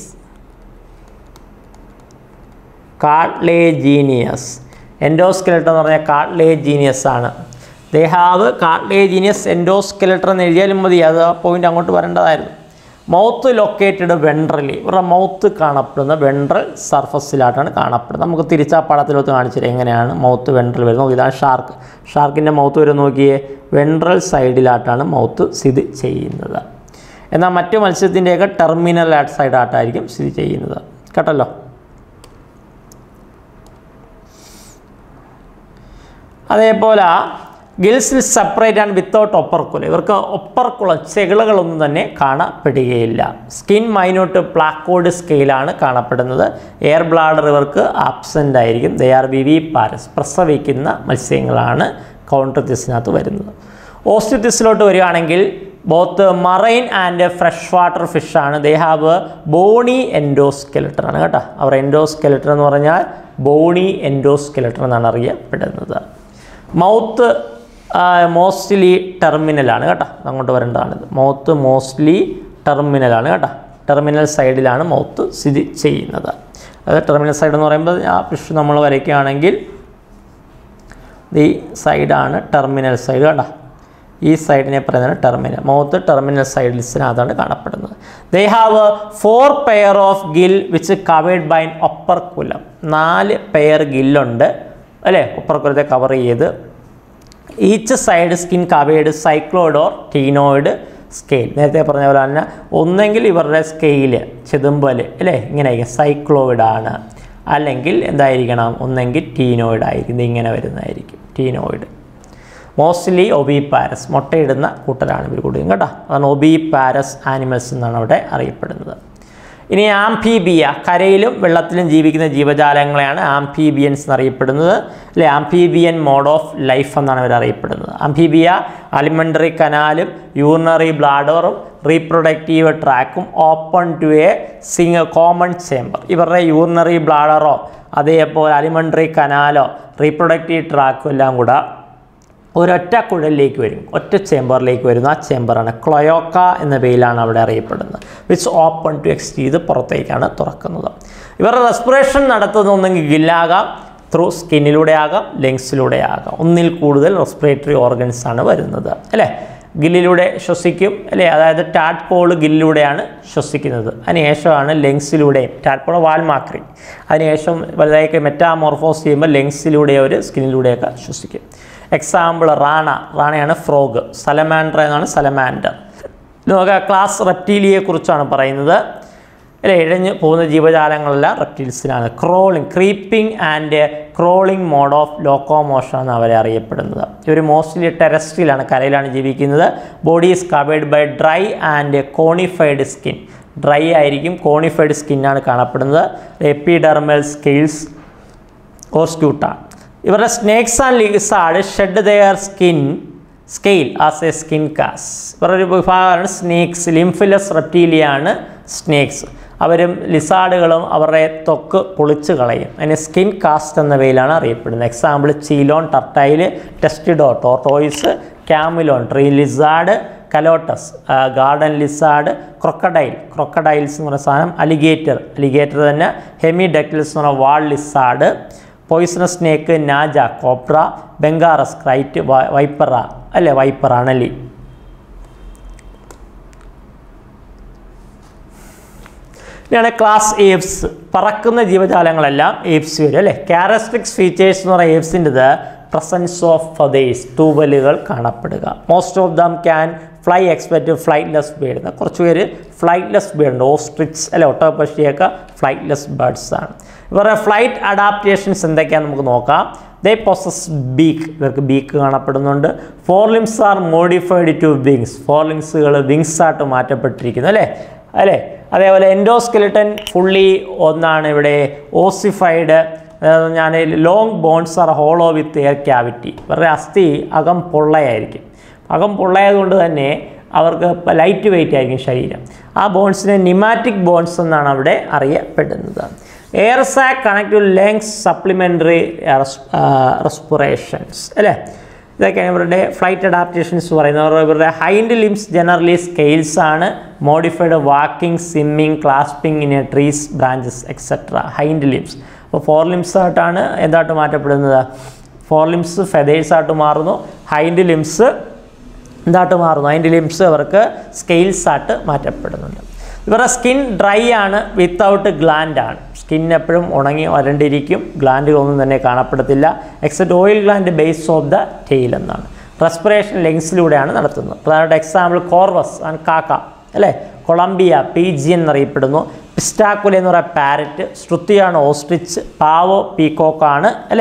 കാട്ലേജീനിയസ് എൻഡോസ്കെലട്ടൺ എന്ന് പറഞ്ഞാൽ കാട്ലേജീനിയസ് ആണ് ദേ ഹാവ് കാട്ലേജീനിയസ് എൻഡോസ്കെലട്ടൺ എന്ന് എഴുതിയാലും മതി അത് ആ പോയിന്റ് അങ്ങോട്ട് വരേണ്ടതായിരുന്നു മൗത്ത് ലൊക്കേറ്റഡ് വെൻട്രലി ഇവരുടെ മൗത്ത് കാണപ്പെടുന്ന വെൻട്രൽ സർഫസിലായിട്ടാണ് കാണപ്പെടുന്നത് നമുക്ക് തിരിച്ചാ പടത്തിലൊത്ത് കാണിച്ചിട്ട് എങ്ങനെയാണ് മൗത്ത് വെൻട്രൽ വരുന്നത് ഇതാണ് ഷാർക്ക് ഷാർക്കിൻ്റെ മൗത്ത് വരെ നോക്കിയേ വെൻട്രൽ സൈഡിലായിട്ടാണ് മൗത്ത് സ്ഥിതി ചെയ്യുന്നത് എന്നാൽ മറ്റു മത്സ്യത്തിൻ്റെയൊക്കെ ടെർമിനൽ ആയിട്ട് സൈഡായിട്ടായിരിക്കും സ്ഥിതി ചെയ്യുന്നത് കേട്ടല്ലോ അതേപോലെ ഗിൽസിൽ സെപ്പറേറ്റ് ആൻഡ് വിത്തൗട്ട് ഒപ്പർക്കുല ഇവർക്ക് ഒപ്പർക്കുള ചെകിളുകളൊന്നും തന്നെ കാണപ്പെടുകയില്ല സ്കിൻ മൈനോട്ട് പ്ലാക്കോഡ് സ്കെയിലാണ് കാണപ്പെടുന്നത് എയർ ബ്ലാഡർ ഇവർക്ക് ആബ്സെൻ്റ് ആയിരിക്കും ദേ ആർ വിവി പാരസ് പ്രസവിക്കുന്ന മത്സ്യങ്ങളാണ് കൗണ്ടർത്തിസിനകത്ത് വരുന്നത് ഓസ്റ്റിത്തിസിലോട്ട് വരികയാണെങ്കിൽ both marine and fresh water ഫിഷാണ് ദേ ഹാവ് ബോണി എൻഡോസ്കെലട്ടൺ ആണ് കേട്ടോ അവർ എൻഡോസ്കെലട്ടൺ എന്ന് പറഞ്ഞാൽ ബോണി എൻഡോസ്കെലട്ടൺ എന്നാണ് അറിയപ്പെടുന്നത് മൗത്ത് മോസ്റ്റ്ലി ടെർമിനലാണ് കേട്ടോ അങ്ങോട്ട് വരേണ്ടതാണിത് മൗത്ത് മോസ്റ്റ്ലി ടെർമിനലാണ് കേട്ടോ ടെർമിനൽ സൈഡിലാണ് മൗത്ത് സ്ഥിതി ചെയ്യുന്നത് അത് ടെർമിനൽ സൈഡ് എന്ന് പറയുമ്പോൾ ആ ഫിഷ് നമ്മൾ വരയ്ക്കുകയാണെങ്കിൽ ഈ സൈഡാണ് ടെർമിനൽ സൈഡ് കേട്ടോ ഈ സൈഡിനെ പറയുന്നത് ടെർമിനൽ മൗത്ത് ടെർമിനൽ സൈഡിൽസിനകത്താണ് കാണപ്പെടുന്നത് they have four pair of gill which covered by operculum നാല് പെയർ ഗില്ലുണ്ട് അല്ലേ ഒപ്പർ കുലത്തെ കവർ ചെയ്ത് each side skin covered cycloid or ctenoid scale നേരത്തെ പറഞ്ഞ പോലെ തന്നെ ഒന്നെങ്കിൽ ഇവരുടെ സ്കെയില് ചെതുമ്പൽ അല്ലേ ഇങ്ങനെയായിരിക്കും സൈക്ലോയിഡ് ആണ് അല്ലെങ്കിൽ എന്തായിരിക്കണം ഒന്നെങ്കിൽ ടീനോയിഡ് ആയിരിക്കും ഇത് ഇങ്ങനെ വരുന്നതായിരിക്കും ടീനോയിഡ് മോസ്റ്റ്ലി ഒബി പാരസ് മുട്ടയിടുന്ന കൂട്ടരാണ് ഇവർ കൂടുതലും കേട്ടോ അതാണ് ഒബി പാരസ് ആനിമൽസ് എന്നാണ് അവിടെ അറിയപ്പെടുന്നത് ഇനി ആംഫീബിയ കരയിലും വെള്ളത്തിലും ജീവിക്കുന്ന ജീവജാലങ്ങളെയാണ് ആംഫീബിയൻസ് എന്നറിയപ്പെടുന്നത് അല്ലെ ആംഫീബിയൻ മോഡ് ഓഫ് ലൈഫ് എന്നാണ് അവർ അറിയപ്പെടുന്നത് ആംഫീബിയ അലിമെൻ്ററി കനാലും യൂറിനറി ബ്ലാഡറും റീപ്രൊഡക്റ്റീവ് ട്രാക്കും open to a single common chamber ഇവരുടെ യൂറിനറി ബ്ലാഡറോ അതേപോലെ അലിമെൻ്ററി കനാലോ റീപ്രൊഡക്റ്റീവ് ട്രാക്കും എല്ലാം കൂടെ ഒരൊറ്റ കുഴലിലേക്ക് വരും ഒറ്റ ചേമ്പറിലേക്ക് വരുന്ന ആ ചേമ്പറാണ് ക്ലൊയോക്ക എന്ന പേരിലാണ് അവിടെ അറിയപ്പെടുന്നത് വിച്ച് ഓപ്പൺ ടു എക്സ് ചെയ്ത് പുറത്തേക്കാണ് തുറക്കുന്നത് ഇവരുടെ റെസ്പിറേഷൻ നടത്തുന്ന ഒന്നെങ്കിൽ ഗില്ലാകാം ത്രൂ സ്കിന്നിലൂടെ ആകാം ലങ്സിലൂടെ ആകാം ഒന്നിൽ കൂടുതൽ റെസ്പിറേറ്ററി ഓർഗൻസ് ആണ് വരുന്നത് അല്ലേ ഗില്ലിലൂടെ ശ്വസിക്കും അല്ലേ അതായത് ടാഡ്പോൾ ഗില്ലിലൂടെയാണ് ശ്വസിക്കുന്നത് അതിനുശേഷമാണ് ലങ്സിലൂടെയും ടാഡ്പോൾ വാൽമാക്രി അതിനുശേഷം വലുതായി മെറ്റാമോർഫോസ് ചെയ്യുമ്പോൾ ലങ്സിലൂടെ ഒരു സ്കിന്നിലൂടെയൊക്കെ ശ്വസിക്കും എക്സാമ്പിൾ റാണ റാണയാണ് ഫ്രോഗ് സലമാൻഡർ എന്നാണ് സലമാൻഡർ ഇത് നോക്കുക ക്ലാസ് റെപ്റ്റീലിയെ കുറിച്ചാണ് പറയുന്നത് അല്ലെ ഇഴഞ്ഞ് പോകുന്ന ജീവജാലങ്ങളെല്ലാം റെപ്റ്റീൽസിലാണ് crawling creeping and crawling mode of locomotion എന്ന് അവരെ അറിയപ്പെടുന്നത് ഇവർ മോസ്റ്റ്ലി ടെറസ്ട്രിയിലാണ് കരയിലാണ് ജീവിക്കുന്നത് body is covered by dry and cornified skin dry ആയിരിക്കും കോണിഫൈഡ് സ്കിന്നാണ് കാണപ്പെടുന്നത് എപ്പിഡെർമൽ സ്കെയിൽസ് ഓർ സ്ക്യൂട്ടാണ് ഇവരുടെ snakes and lizard shed their skin scale as a skin cast ഇവരുടെ ഒരു വിഭാഗമാണ് സ്നേക്സ് ലിംഫിലസ് റെപ്റ്റീലിയാണ് സ്നേക്സ് അവരും ലിസാഡുകളും അവരുടെ ത്വക്ക് പൊളിച്ച് കളയും അതിന് സ്കിൻ കാസ്റ്റ് എന്ന പേരിലാണ് അറിയപ്പെടുന്നത് example Chelone turtle Testudo tortoise chameleon tree lizard Calotes garden lizard crocodile crocodiles എന്ന് പറയുന്ന സാധനം അലിഗേറ്റർ അലിഗേറ്റർ തന്നെ ഹെമി ഡെക്ലിസ് എന്ന് പറഞ്ഞ wall lizard poisonous snake Naja cobra Bungarus krait Vipera അല്ലേ വൈപ്പർ അണലി ഇനിയാണ് ക്ലാസ് ഏപ്സ് പറക്കുന്ന ജീവജാലങ്ങളെല്ലാം ഏപ്സ് വരും അല്ലേ ക്യാരസ്റ്റിക്സ് ഫീച്ചേഴ്സ് എന്ന് പറയുന്ന ഏപ്സിൻ്റെത് പ്രസൻസ് ഓഫ് ഫദേഴ്സ് തൂവലുകൾ കാണപ്പെടുക most of them can fly expect flightless bird കുറച്ച് പേര് ഫ്ലൈറ്റ്ലെസ് ബേർഡ് ഉണ്ട് ഓസ്ട്രിച്ച് അല്ലെ ഒട്ടോപക്ഷിയൊക്കെ ഫ്ലൈറ്റ്ലെസ് ബേർഡ്സ് ആണ് ഇവരുടെ ഫ്ലൈറ്റ് അഡാപ്റ്റേഷൻസ് എന്തൊക്കെയാണെന്ന് നമുക്ക് നോക്കാം ദേ പൊസസ് ബീക്ക് ഇവർക്ക് ബീക്ക് കാണപ്പെടുന്നുണ്ട് fore limbs are modified to wings fore ലിംസുകൾ വിങ്സ് ആയിട്ട് മാറ്റപ്പെട്ടിരിക്കുന്നു അല്ലേ അല്ലേ അതേപോലെ എൻഡോസ്കെലിട്ടൻ ഫുള്ളി ഒന്നാണ് ഇവിടെ ഓസിഫൈഡ് ഞാൻ long bones are hollow with air cavity ഇവരുടെ അസ്ഥി അകം പൊള്ളയായിരിക്കും അകം പൊള്ളയായതുകൊണ്ട് തന്നെ അവർക്ക് ലൈറ്റ് വെയിറ്റ് ആയിരിക്കും ശരീരം ആ ബോൺസിനെ നിമാറ്റിക് ബോൺസ് എന്നാണ് അവിടെ അറിയപ്പെടുന്നത് air sac connect to lungs supplementary respirations അല്ലേ ഇതൊക്കെയാണ് ഇവരുടെ ഫ്ലൈറ്റ് അഡാപ്റ്റേഷൻസ് പറയുന്നത് ഇവരുടെ ഹൈൻഡ് ലിംസ് ജനറലി സ്കെയിൽസ് ആണ് modified walking swimming clasping in a trees branches etcetera hind limbs അപ്പോൾ ഫോർ ലിംസ് ആയിട്ടാണ് എന്തായിട്ട് മാറ്റപ്പെടുന്നത് ഫോർ ലിംസ് ഫെതേഴ്സ് ആയിട്ട് മാറുന്നു ഹൈൻഡ് ലിംസ് എന്തായിട്ട് മാറുന്നു അതിൻ്റെ ലിംസ് അവർക്ക് സ്കെയിൽസ് ആയിട്ട് മാറ്റപ്പെടുന്നുണ്ട് ഇവരുടെ സ്കിൻ ഡ്രൈ ആണ് വിത്തൗട്ട് ഗ്ലാൻഡ് ആണ് സ്കിൻ എപ്പോഴും ഉണങ്ങി വരണ്ടിരിക്കും ഗ്ലാൻഡുകളൊന്നും തന്നെ കാണപ്പെടത്തില്ല except oil gland base of the tail എന്നാണ് റെസ്പിറേഷൻ ലെങ്സിലൂടെയാണ് നടത്തുന്നത് പ്രധാനപ്പെട്ട എക്സാമ്പിൾ കോർവസ് ആൻഡ് കാക്ക അല്ലേ കൊളംബിയ പി ജി എന്നറിയപ്പെടുന്നു പിസ്റ്റാക്കുല എന്ന് പറയുന്ന പാരറ്റ് ശ്രുതിയാണ് ഓസ്ട്രിച്ച് പാവോ പീക്കോക്കാണ് അല്ലേ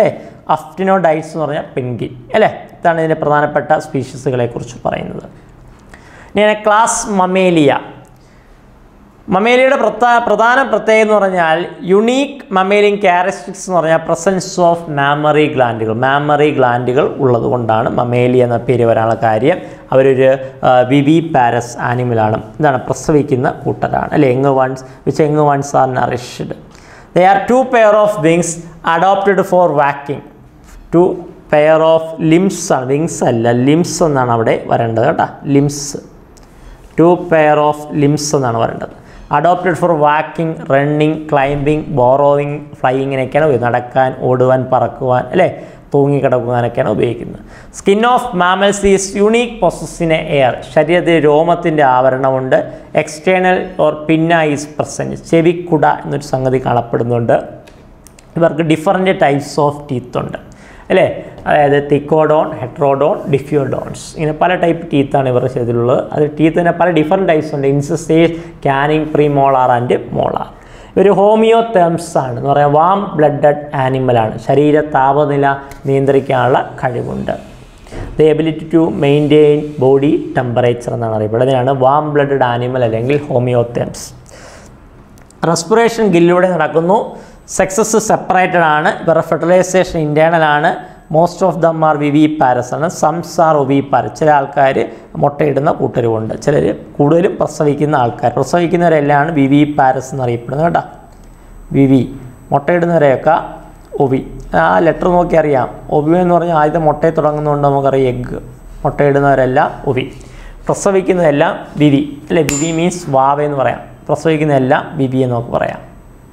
അഫ്റ്റിനോഡൈറ്റ്സ് എന്ന് പറഞ്ഞാൽ പെൻഗിൻ അല്ലേ ഇതാണ് ഇതിൻ്റെ പ്രധാനപ്പെട്ട സ്പീഷീസുകളെ കുറിച്ച് പറയുന്നത് ഇനി ക്ലാസ് മമേലിയ മമേലിയയുടെ പ്രധാ പ്രധാന പ്രത്യേകത എന്ന് പറഞ്ഞാൽ യുണീക്ക് മമേലിയൻ ക്യാരക്ടറിസ്റ്റിക്സ് എന്ന് പറഞ്ഞാൽ പ്രസൻസ് ഓഫ് മാമറി ഗ്ലാൻഡുകൾ മാമറി ഗ്ലാൻഡുകൾ ഉള്ളതുകൊണ്ടാണ് മമേലിയ എന്ന പേര് വരാനുള്ള കാര്യം അവരൊരു വിവി പാരസ് ആനിമലാണ് എന്താണ് പ്രസവിക്കുന്ന കൂട്ടരാണ് അല്ലെ young ones which young ones are nourished they are two pair of wings adopted for walking two pair of limbs ആണ് വിങ്സ് അല്ല ലിംസ് എന്നാണ് അവിടെ വരേണ്ടത് കേട്ടോ limbs two pair of limbs എന്നാണ് പറയേണ്ടത് adopted for walking running climbing burrowing ഫ്ലൈയിങ്ങിനൊക്കെയാണ് ഉപയോഗിക്കുന്നത് നടക്കാൻ ഓടുവാൻ പറക്കുവാൻ അല്ലേ തൂങ്ങിക്കിടക്കുവാനൊക്കെയാണ് ഉപയോഗിക്കുന്നത് skin of mammals is unique possessing hair ശരീരത്തിൽ രോമത്തിൻ്റെ ആവരണമുണ്ട് external or pinna is present ചെവിക്കുട എന്നൊരു സംഗതി കാണപ്പെടുന്നുണ്ട് ഇവർക്ക് ഡിഫറൻറ്റ് ടൈപ്സ് ഓഫ് ടീത്ത് ഉണ്ട് അല്ലേ അതായത് തിക്കോഡോൺ ഹെട്രോഡോൺ ഡിഫ്യോഡോൺസ് ഇങ്ങനെ പല ടൈപ്പ് ടീത്താണ് ഇവരുടെ ശരീരത്തിലുള്ളത് അത് ടീത്തിന് പല ഡിഫറെൻറ്റ് ടൈപ്സ് ഉണ്ട് incisors canine premolar and molar ഇവർ ഹോമിയോ തേംസ് ആണ് എന്ന് പറയാം വാം ബ്ലഡഡ് ആനിമലാണ് ശരീര താപനില നിയന്ത്രിക്കാനുള്ള കഴിവുണ്ട് the ability to maintain body temperature എന്നാണ് അറിയപ്പെടുന്നത് ഇതിനാണ് വാം ബ്ലഡഡ് ആനിമൽ അല്ലെങ്കിൽ ഹോമിയോ തേംസ് റെസ്പിറേഷൻ ഗില്ലിലൂടെ നടക്കുന്നു സെക്സസ് സെപ്പറേറ്റഡ് ആണ് ഇവരുടെ ഫെർട്ടിലൈസേഷൻ ഇൻറ്റേണൽ ആണ് most of them are viviparous ആണ് സംസ് ആർ ഒവി പാരസ് ചില ആൾക്കാർ മുട്ടയിടുന്ന കൂട്ടരുമുണ്ട് ചിലർ കൂടുതലും പ്രസവിക്കുന്ന ആൾക്കാർ പ്രസവിക്കുന്നവരെല്ലാം വിവി പാരസ് എന്നറിയപ്പെടുന്നത് കേട്ടോ വിവി മുട്ടയിടുന്നവരെയൊക്കെ ഒവി ആ ലെറ്റർ നോക്കി അറിയാം ഒവി എന്ന് പറഞ്ഞാൽ ആദ്യത്തെ മുട്ടയിൽ തുടങ്ങുന്നതുകൊണ്ട് നമുക്കറിയാം എഗ്ഗ് മുട്ടയിടുന്നവരെല്ലാം ഒവി പ്രസവിക്കുന്നതെല്ലാം വിവി അല്ലേ വിവി മീൻസ് വാവ എന്ന് പറയാം പ്രസവിക്കുന്നതെല്ലാം വിവി എന്ന് നമുക്ക് പറയാം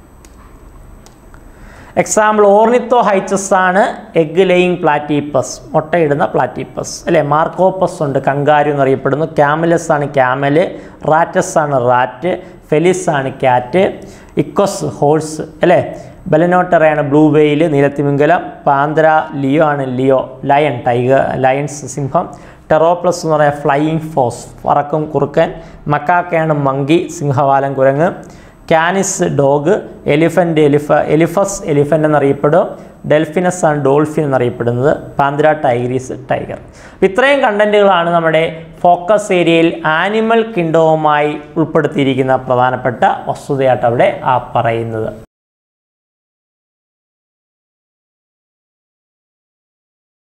എക്സാമ്പിൾ ഓർണിത്തോ ഹൈച്ചസ് ആണ് എഗ് ലെയിങ് പ്ലാറ്റീപ്പസ് മുട്ടയിടുന്ന പ്ലാറ്റീപ്പസ് അല്ലേ മാർക്കോപ്പസ് ഉണ്ട് കങ്കാരു എന്നറിയപ്പെടുന്നു ക്യാമലസ് ആണ് ക്യാമല് റാറ്റസ് ആണ് റാറ്റ് ഫെലിസ് ആണ് ക്യാറ്റ് ഇക്കോസ് ഹോഴ്സ് അല്ലേ ബലനോട്ടറയാണ് ബ്ലൂ വെയിൽ നീലത്തിമിംഗലം പാന്ദ്ര ലിയോ ആണ് ലിയോ ലയൺ ടൈഗർ ലയൺസ് സിംഹം ടെറോപ്ലസ് എന്ന് പറയുന്നത് ഫ്ലൈയിങ് ഫോസ് പറക്കും കുറുക്കൻ മക്കാക്കയാണ് മങ്കി സിംഹവാലൻ കുരങ്ങ് കാനിസ് ഡോഗ് എലിഫൻ്റ് എലിഫ എലിഫസ് എലിഫൻ്റ് എന്നറിയപ്പെടും ഡെൽഫിനസ് ആണ് ഡോൾഫിൻ എന്നറിയപ്പെടുന്നത് പാന്ദ്ര ടൈഗ്രീസ് ടൈഗർ ഇത്രയും കണ്ടൻറ്റുകളാണ് നമ്മുടെ ഫോക്കസ് ഏരിയയിൽ ആനിമൽ കിൻഡവുമായി ഉൾപ്പെടുത്തിയിരിക്കുന്ന പ്രധാനപ്പെട്ട വസ്തുതയായിട്ട് അവിടെ ആ പറയുന്നത്